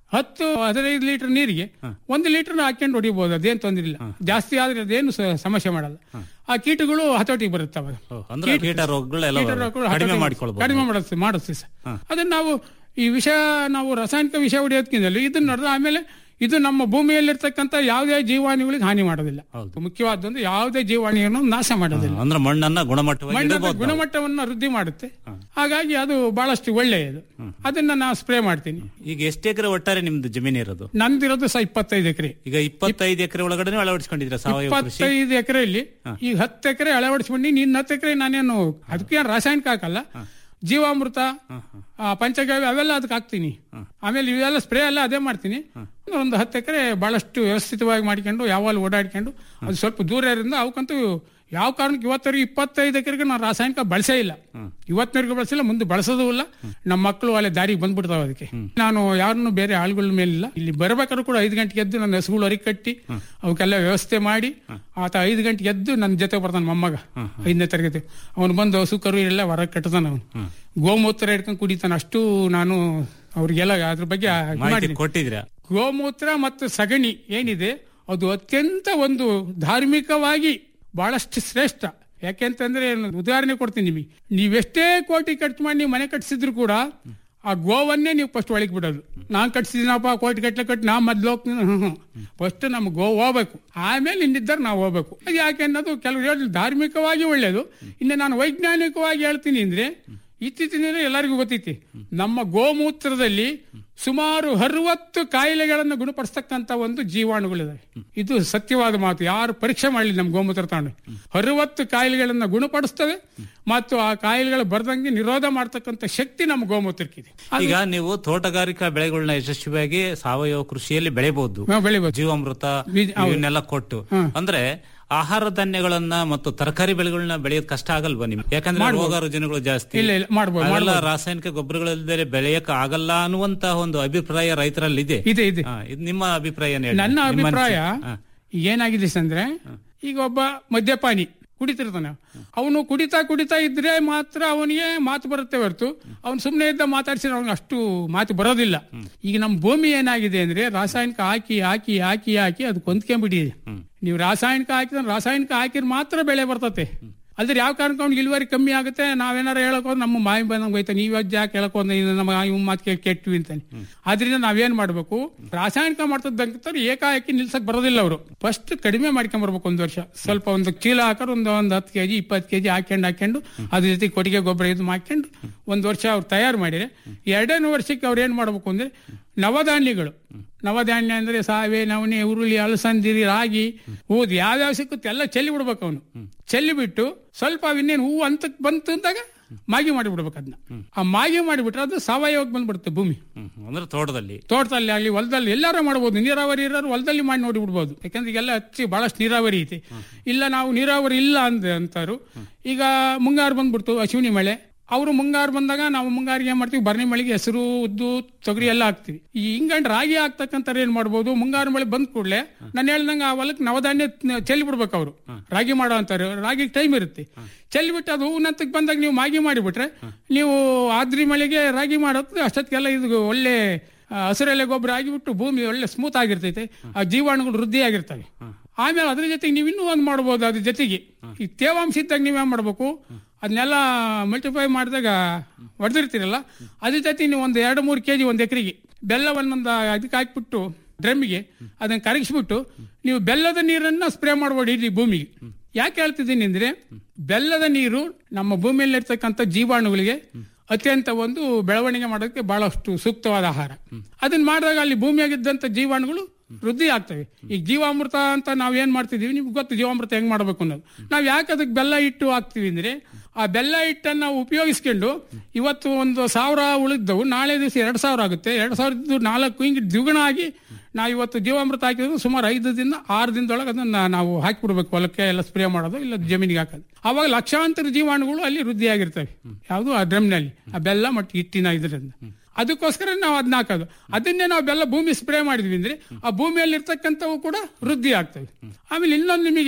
ಹತ್ತು ಹದಿನೈದು ಲೀಟರ್ ನೀರಿಗೆ ಒಂದು ಲೀಟರ್ ಹಾಕೊಂಡು ಹೊಡಿಬಹುದು ಅದೇನು ತೊಂದ್ರೆ ಇಲ್ಲ ಜಾಸ್ತಿ ಆದ್ರೆ ಅದೇನು ಸ- ಸಮಸ್ಯೆ ಮಾಡಲ್ಲ ಆ ಕೀಟಗಳು ಹತೋಟಿಗೆ ಬರುತ್ತವೆ ಅಂದ್ರೆ ಕೀಟ ರೋಗಗಳೆಲ್ಲ ಕೀಟ ರೋಗಗಳು ಕಡಿಮೆ ಹತೋಟಿಗೆ ಮಾಡ್ಕೊಳ್ಬಹುದು ಕಡಿಮೆ ಮಾಡುತ್ತೆ ಮಾಡುತ್ತೆ ಸರ್ ಅದನ್ನ ನಾವು ಈ ವಿಷ ನಾವು ರಾಸಾಯನಿಕ ವಿಷ ಹೊಡೆಯೋದಕ್ಕಿಂತಲೂ ಇದನ್ನ ನೋಡಿದ್ರೆ ಆಮೇಲೆ ಇದು ನಮ್ಮ ಭೂಮಿಯಲ್ಲಿರ್ತಕ್ಕಂಥ ಯಾವುದೇ ಜೀವಾಣುಗಳಿಗೆ ಹಾನಿ ಮಾಡೋದಿಲ್ಲ ಮುಖ್ಯವಾದೊಂದು ಯಾವುದೇ ಜೀವಾಣುವನ್ನು ನಾಶ ಮಾಡೋದಿಲ್ಲ ಅಂದ್ರೆ ಮಣ್ಣನ್ನ ಗುಣಮಟ್ಟವಾಗಿ ಮಣ್ಣಿನ ಇಡಬಹುದು ನಾವು. ಗುಣಮಟ್ಟವನ್ನು ವೃದ್ಧಿ ಮಾಡುತ್ತೆ ಹಾಗಾಗಿ ಅದು ಬಹಳಷ್ಟು ಒಳ್ಳೆಯದು ಅದನ್ನ ನಾವು ಸ್ಪ್ರೇ ಮಾಡ್ತೀನಿ ಈಗ ಎಷ್ಟು ಎಕರೆ ಒಟ್ಟಾರೆ ನಿಮ್ದು ಜಮೀನು ಇರೋದು ನಂದಿರೋದು ಸಹ ಇಪ್ಪತ್ತೈದು ಎಕರೆ ಈಗ ಇಪ್ಪತ್ತೈದು ಎಕರೆ ಒಳಗಡೆ ಅಳವಡಿಸ್ಕೊಂಡಿದ್ರ ಸಾವಯವ ಕೃಷಿ ಇಪ್ಪತ್ತೈದು ಎಕರೆಯಲ್ಲಿ ಈಗ ಹತ್ತು ಎಕರೆ ಅಳವಡಿಸ್ಕೊಂಡು ನೀನ್ ಹತ್ತು ಎಕರೆ ನಾನೇನು ಅದಕ್ಕೆ ಏನ್ ರಾಸಾಯನಿಕ ಹಾಕಲ್ಲ ಜೀವಾಮೃತ ಆ, ಪಂಚಗವ್ಯ ಅವೆಲ್ಲ ಅದಕ್ಕೆ ಹಾಕ್ತೀನಿ ಆಮೇಲೆ ಇವೆಲ್ಲ ಸ್ಪ್ರೇ ಎಲ್ಲ ಅದೇ ಮಾಡ್ತೀನಿ ಒಂದು ಹತ್ತು ಎಕರೆ ಬಹಳಷ್ಟು ವ್ಯವಸ್ಥಿತವಾಗಿ ಮಾಡ್ಕೊಂಡು ಯಾವಾಗ ಓಡಾಡ್ಕೊಂಡು ಅದು ಸ್ವಲ್ಪ ದೂರ ಇರೋದ್ರಿಂದ ಅವಕ್ಕಂತೂ ಯಾವ ಕಾರಣಕ್ಕೆ ಇವತ್ತವರೆಗೆ ಇಪ್ಪತ್ತೈದು ಎಕರೆಗೆ ನಾನು ರಾಸಾಯನಿಕ ಬಳಸೇ ಇಲ್ಲ ಇವತ್ತಿನವರೆಗೂ ಬಳಸಿಲ್ಲ ಮುಂದೆ ಬಳಸೋದು ಇಲ್ಲ ನಮ್ಮ ಮಕ್ಕಳು ಅಲ್ಲೇ ದಾರಿಗೆ ಬಂದ್ಬಿಡ್ತಾವ ಅದಕ್ಕೆ ನಾನು ಯಾರನ್ನು ಬೇರೆ ಆಳುಗಳ ಮೇಲಿಲ್ಲ ಇಲ್ಲಿ ಬರ್ಬೇಕಾದ್ರೂ ಕೂಡ ಐದು ಗಂಟೆಗೆ ಎದ್ದು ನನ್ನ ಹಸುಗಳು ಹೊರಗೆ ಕಟ್ಟಿ ಅವಕ್ಕೆಲ್ಲ ವ್ಯವಸ್ಥೆ ಮಾಡಿ ಆತ ಐದು ಗಂಟೆಗೆ ಎದ್ದು ನನ್ನ ಜೊತೆ ಬರ್ತಾನೆ ಮೊಮ್ಮಗ ಐದನೇ ತರಗತಿ ಅವನು ಬಂದು ಹಸು ಕರು ಎಲ್ಲ ಹೊರಗೆ ಕಟ್ತಾನ ಅವನು ಗೋಮೂತ್ರ ಹಿಡ್ಕೊಂಡು ಕುಡಿತಾನೆ ಅಷ್ಟು ನಾನು ಅವ್ರಿಗೆಲ್ಲ ಅದ್ರ ಬಗ್ಗೆ ಇದ್ ಮಾಹಿತಿ ಮಾಡಿದ್ದೀನಿ. ಕೊಟ್ಟಿದ್ದೀರಾ ಗೋಮೂತ್ರ ಮತ್ತು ಸಗಣಿ ಏನಿದೆ ಅದು ಅತ್ಯಂತ ಒಂದು ಧಾರ್ಮಿಕವಾಗಿ ಬಹಳಷ್ಟು ಶ್ರೇಷ್ಠ ಯಾಕೆಂತಂದ್ರೆ ನಾನು ಉದಾಹರಣೆ ಕೊಡ್ತೀನಿ ನಿಮಗೆ ನೀವೆಷ್ಟೇ ಕೋಟಿ ಖರ್ಚು ಮಾಡಿ ನೀವು ಮನೆ ಕಟ್ಸಿದ್ರು ಕೂಡ ಆ ಗೋವನ್ನೇ ನೀವು ಫಸ್ಟ್ ಒಳಗೆ ಬಿಡೋದು ನಾನ್ ಕಟ್ಸಿದ್ದೀನಪ್ಪ ಕೋಟಿ ಗಟ್ಲೆ ಕಟ್ಟಿ ನಾ ಮೊದ್ಲು ಹೋಗ್ತೀನಿ ಫಸ್ಟ್ ನಮ್ಗೆ ಗೋ ಹೋಗ್ಬೇಕು ಆಮೇಲೆ ಇನ್ನಿದ್ದಾರೆ ನಾವು ಹೋಗ್ಬೇಕು ಅದು ಯಾಕೆ ಅನ್ನೋದು ಕೆಲವರು ಹೇಳಿ ಧಾರ್ಮಿಕವಾಗಿ ಒಳ್ಳೇದು ಇನ್ನು ನಾನು ವೈಜ್ಞಾನಿಕವಾಗಿ ಹೇಳ್ತೀನಿ ಅಂದ್ರೆ ಇತ್ತೀಚಿನ ದಿನ ಎಲ್ಲರಿಗೂ ಗೊತ್ತೈತಿ ನಮ್ಮ ಗೋಮೂತ್ರದಲ್ಲಿ ಸುಮಾರು ಅರವತ್ತು ಕಾಯಿಲೆಗಳನ್ನು ಗುಣಪಡಿಸ್ತಕ್ಕಂತ ಒಂದು ಜೀವಾಣುಗಳಿದಾವೆ ಇದು ಸತ್ಯವಾದ ಮಾತು ಯಾರು ಪರೀಕ್ಷೆ ಮಾಡಲಿ ನಮ್ಮ ಗೋಮೂತ್ರ ತಗೊಂಡು ಅರವತ್ತು ಕಾಯಿಲೆಗಳನ್ನ ಗುಣಪಡಿಸ್ತವೆ ಮತ್ತು ಆ ಕಾಯಿಲೆಗಳು ಬರ್ದಂಗೆ ನಿರೋಧ ಮಾಡ್ತಕ್ಕಂಥ ಶಕ್ತಿ ನಮ್ಮ ಗೋಮೂತ್ರಕ್ಕಿದೆ ಈಗ ನೀವು ತೋಟಗಾರಿಕಾ ಬೆಳೆಗಳನ್ನ ಯಶಸ್ವಿಯಾಗಿ ಸಾವಯವ ಕೃಷಿಯಲ್ಲಿ ಬೆಳೆಬಹುದು ಬೆಳಿಬಹುದು ಜೀವಾಮೃತ ಬೀಜ- ಹೌದು. ಇವನ್ನೆಲ್ಲ ಕೊಟ್ಟು ಅಂದ್ರೆ ಆಹಾರ ಧಾನ್ಯಗಳನ್ನ ಮತ್ತು ತರಕಾರಿ ಬೆಳೆಗಳನ್ನ ಬೆಳೆಯೋದು ಕಷ್ಟ ಆಗಲ್ವಾ ನಿಮ್ಗೆ ಯಾಕಂದ್ರೆ ಮಾಡ್ಬೋದು. ರೋಗ ರುಜಿನಗಳು ಜಾಸ್ತಿ ಇಲ್ಲ, ಇಲ್ಲ, ಮಾಡ್ಬೋದು, ಅವೆಲ್ಲ ಮಾಡ್ಬೋದು. ರಾಸಾಯನಿಕ ಗೊಬ್ಬರಗಳಿಲ್ಲದೆ ಬೆಳೆಯಕ್ ಆಗಲ್ಲ ಅನ್ನುವಂತ ಒಂದು ಅಭಿಪ್ರಾಯ ರೈತರಲ್ಲಿ ಇದೆ ಇದೆ ಇದೆ ಹಾ, ಇದು ನಿಮ್ಮ ಅಭಿಪ್ರಾಯ ಏನ್ ಹೇಳಿ? ನನ್ನ ನಿಮ್ಮ ಅಭಿಪ್ರಾಯ ಅನಿಸಿಕೆ. ಹಾ. ಏನಾಗಿದೆ ಅಂದ್ರೆ ಈಗ ಒಬ್ಬ ಮದ್ಯಪಾನಿ ಕುಡಿತಿರ್ತಾನೆ ಅವನು ಕುಡಿತಾ ಕುಡಿತಾ ಇದ್ರೆ ಮಾತ್ರ ಅವನಿಗೆ ಮಾತು ಬರುತ್ತೆ ಹೊರತು ಅವನು ಸುಮ್ಮನೆ ಇದ್ದ ಮಾತಾಡ್ಸಿದ್ರೆ ಅವನಿಗೆ ಅಷ್ಟು ಮಾತು ಬರೋದಿಲ್ಲ ಈಗ ನಮ್ಮ ಭೂಮಿ ಏನಾಗಿದೆ ಅಂದ್ರೆ ರಾಸಾಯನಿಕ ಹಾಕಿ ಹಾಕಿ ಹಾಕಿ ಹಾಕಿ ಅದು ಕೊಂದ್ಕೊಂಡ್ಬಿಟ್ಟಿದೆ ನೀವು ರಾಸಾಯನಿಕ ಹಾಕಿದ್ರೆ ರಾಸಾಯನಿಕ ಹಾಕಿದ್ರೆ ಮಾತ್ರ ಬೆಳೆ ಬರ್ತತೆ ಅಲ್ದ್ರೆ ಯಾವ ಕಾರಣಕ್ಕೆ ಅವ್ನಿಗೆ ಇಳುವರಿ ಕಮ್ಮಿ ಆಗುತ್ತೆ ನಾವೇನಾರು ಹೇಳಕ್ ಹೋದ್ರೆ ನಮ್ಮ ಮಾಯಿ ಬಂದಂಗೆ ಹೋಯ್ತಾ ನೀವು ಅಜ್ಜ ಯಾಕೆ ಹೇಳಕ್ ಹೋದ್ರೆ ಇದು ನಮ್ಮ ಇವ್ ಮಾತು ಕೇಳಿ ಕೆಟ್ವಿ ಅಂತಾನೆ ಆದ್ರಿಂದ ನಾವೇನ್ ಮಾಡ್ಬೇಕು ರಾಸಾಯನಿಕ ಮಾಡ್ತದಂತಾರೆ ಏಕಾಏಕಿ ನಿಲ್ಸಕ್ ಬರೋದಿಲ್ಲ ಅವರು ಫಸ್ಟ್ ಕಡಿಮೆ ಮಾಡ್ಕೊಂಡ್ ಬರ್ಬೇಕು ಒಂದು ವರ್ಷ ಸ್ವಲ್ಪ ಒಂದು ಚೀಲ ಹಾಕೋರು ಒಂದು ಒಂದು ಹತ್ತು ಕೆಜಿ ಇಪ್ಪತ್ತು ಕೆಜಿ ಹಾಕೊಂಡು ಹಾಕೊಂಡು ಅದ್ರ ಜೊತೆ ಕೊಟ್ಟಿಗೆ ಗೊಬ್ಬರ ಇದು ಹಾಕೊಂಡು ಒಂದು ವರ್ಷ ಅವ್ರು ತಯಾರು ಮಾಡಿದ್ರೆ ಎರಡನೇ ವರ್ಷಕ್ಕೆ ಅವ್ರು ಏನ್ ಮಾಡ್ಬೇಕು ಅಂದ್ರೆ ನವಧಾನ್ಯಗಳು ನವಧಾನ್ಯ ಅಂದ್ರೆ ಸಾವೆ ನವಣೆ ಉರುಳಿ ಅಲಸಂದಿರಿ ರಾಗಿ ಊದ್ ಯಾವ್ಯಾವ ಸಿಕ್ಕುತ್ತೆ ಎಲ್ಲ ಚೆಲ್ಲಿ ಬಿಡ್ಬೇಕು ಅವನು ಚೆಲ್ಲಿ ಬಿಟ್ಟು ಸ್ವಲ್ಪ ಇನ್ನೇನು ಹೂವು ಅಂತಕ್ ಬಂತು ಅಂದಾಗ ಮಾಗಿ ಮಾಡಿಬಿಡ್ಬೇಕು ಅದನ್ನ ಆ ಮಾಗಿ ಮಾಡಿಬಿಟ್ರೆ ಅದು ಸಾವಯವಕ್ಕೆ ಬಂದ್ಬಿಡುತ್ತೆ ಭೂಮಿ ಹ್ಮ್. ಅಂದ್ರೆ ತೋಟದಲ್ಲಿ ತೋಟದಲ್ಲಿ ಆಗಲಿ ಹೊಲದಲ್ಲಿ ಎಲ್ಲಾರು ಮಾಡ್ಬೋದು ನೀರಾವರಿ ಇರೋರು ಹೊಲದಲ್ಲಿ ಮಾಡಿ ನೋಡಿ ಬಿಡ್ಬೋದು ಯಾಕಂದ್ರೆ ಈಗೆಲ್ಲ ಹಚ್ಚಿ ಬಹಳಷ್ಟು ನೀರಾವರಿ ಐತಿ ಇಲ್ಲ ನಾವು ನೀರಾವರಿ ಇಲ್ಲ ಅಂದ ಅಂತಾರು ಈಗ ಮುಂಗಾರು ಬಂದ್ಬಿಡ್ತು ಅಶ್ವಿನಿ ಮಳೆ ಅವರು ಮುಂಗಾರು ಬಂದಾಗ ನಾವು ಮುಂಗಾರಿಗೆ ಏನ್ ಮಾಡ್ತೀವಿ ಬರಣಿ ಮಳೆಗೆ ಹೆಸರು ಉದ್ದು ತೊಗರಿ ಎಲ್ಲ ಹಾಕ್ತಿವಿ ಈ ಹಿಂಗಂಡ್ ರಾಗಿ ಹಾಕ್ತಕ್ಕಂಥ ಏನ್ ಮಾಡ್ಬೋದು ಮುಂಗಾರು ಮಳೆ ಬಂದ್ ಕೂಡಲೇ ನಾನು ಹೇಳ್ದಂಗ ಆ ಹೊಲಕ್ಕೆ ನವಧಾನ್ಯ ಚೆಲ್ಲಿ ಬಿಡ್ಬೇಕು ಅವರು ರಾಗಿ ಮಾಡೋ ಅಂತಾರೆ ರಾಗಿ ಟೈಮ್ ಇರುತ್ತೆ ಚೆಲ್ಲಿ ಬಿಟ್ಟು ಅದು ಹೂನಂತಕ್ಕೆ ಬಂದಾಗ ನೀವು ಮಾಗಿ ಮಾಡಿಬಿಟ್ರೆ ನೀವು ಆದ್ರಿ ಮಳೆಗೆ ರಾಗಿ ಮಾಡೋದು ಅಷ್ಟೊತ್ತಿಗೆಲ್ಲ ಇದು ಒಳ್ಳೆ ಆ, ಹಸಿರೆಲೆ ಗೊಬ್ಬರ ಆಗಿಬಿಟ್ಟು ಭೂಮಿ ಒಳ್ಳೆ ಸ್ಮೂತ್ ಆಗಿರ್ತೈತೆ ಆ ಜೀವಾಣುಗಳು ವೃದ್ಧಿ ಆಗಿರ್ತವೆ ಆಮೇಲೆ ಅದ್ರ ಜೊತೆಗೆ ನೀವು ಇನ್ನೂ ಒಂದು ಮಾಡ್ಬೋದು ಅದ್ರ ಜೊತೆಗೆ ಈ ತೇವಾಂಶ ಇದ್ದಾಗ ನೀವೇನ್ ಮಾಡ್ಬೇಕು ಅದನ್ನೆಲ್ಲ ಮಲ್ಟಿಫೈ ಮಾಡಿದಾಗ ಹೊಡೆದಿರ್ತೀರಲ್ಲ ಅದ್ರ ಜೊತೆ ನೀವು ಒಂದು ಎರಡು ಮೂರು ಕೆಜಿ ಒಂದು ಎಕರೆಗೆ ಬೆಲ್ಲವನ್ನೊಂದು ಅದಕ್ಕೆ ಹಾಕ್ಬಿಟ್ಟು ಡ್ರಮ್ಮಿಗೆ ಅದನ್ನ ಕರಗಿಸ್ಬಿಟ್ಟು ನೀವು ಬೆಲ್ಲದ ನೀರನ್ನ ಸ್ಪ್ರೇ ಮಾಡ್ಬೋದು ಇಡೀ ಭೂಮಿಗೆ ಯಾಕೆ ಹೇಳ್ತಿದ್ದೀನಿ ಅಂದ್ರೆ ಬೆಲ್ಲದ ನೀರು ನಮ್ಮ ಭೂಮಿಯಲ್ಲಿರ್ತಕ್ಕಂಥ ಜೀವಾಣುಗಳಿಗೆ ಅತ್ಯಂತ ಒಂದು ಬೆಳವಣಿಗೆ ಮಾಡೋದಕ್ಕೆ ಬಹಳಷ್ಟು ಸೂಕ್ತವಾದ ಆಹಾರ ಅದನ್ನ ಮಾಡಿದಾಗ ಅಲ್ಲಿ ಭೂಮಿಯಾಗಿದ್ದಂತ ಜೀವಾಣುಗಳು ವೃದ್ಧಿ ಆಗ್ತವೆ ಈಗ ಜೀವಾಮೃತ ಅಂತ ನಾವ್ ಏನ್ ಮಾಡ್ತಿದೀವಿ ನಿಮ್ಗೆ ಗೊತ್ತು ಜೀವಾಮೃತ ಹೆಂಗ್ ಮಾಡ್ಬೇಕು ಅನ್ನೋದು ನಾವ್ ಯಾಕೆ ಅದಕ್ಕೆ ಬೆಲ್ಲ ಇಟ್ಟು ಹಾಕ್ತಿವಿ ಅಂದ್ರೆ ಆ ಬೆಲ್ಲ ಹಿಟ್ಟನ್ನ ನಾವು ಉಪಯೋಗಿಸ್ಕೊಂಡು ಇವತ್ತು ಒಂದು ಸಾವಿರ ಉಳಿದವು ನಾಳೆ ದಿವಸ ಎರಡ್ ಸಾವಿರ ಆಗುತ್ತೆ ಎರಡ್ ಸಾವಿರದ ನಾಲ್ಕು ಹಿಂಗೆ ದ್ವಿಗುಣ ಆಗಿ ನಾವು ಇವತ್ತು ಜೀವಾಮೃತ ಹಾಕಿದ್ರೆ ಸುಮಾರು ಐದು ದಿನ ಆರು ದಿನದೊಳಗೆ ಅದನ್ನ ನಾವು ಹಾಕಿಬಿಡ್ಬೇಕು ಹೊಲಕ್ಕೆ ಎಲ್ಲ ಸ್ಪ್ರೇ ಮಾಡೋದು ಇಲ್ಲ ಜಮೀನಿಗೆ ಹಾಕೋದು ಅವಾಗ ಲಕ್ಷಾಂತರ ಜೀವಾಣುಗಳು ಅಲ್ಲಿ ವೃದ್ಧಿಯಾಗಿರ್ತವೆ ಯಾವುದು ಆ ಡ್ರಮ್ನಲ್ಲಿ ಆ ಬೆಲ್ಲ ಮತ್ತು ಹಿಟ್ಟಿನ ಇದರಿಂದ ಅದಕ್ಕೋಸ್ಕರ ನಾವು ಅದನ್ನ ಹಾಕೋದು ಅದನ್ನೇ ನಾವು ಬೆಲ್ಲ ಭೂಮಿ ಸ್ಪ್ರೇ ಮಾಡಿದ್ವಿ ಅಂದ್ರೆ ಆ ಭೂಮಿಯಲ್ಲಿ ಇರ್ತಕ್ಕಂಥವು ಕೂಡ ವೃದ್ಧಿ ಆಗ್ತವೆ ಆಮೇಲೆ ಇನ್ನೊಂದು ನಿಮಗೆ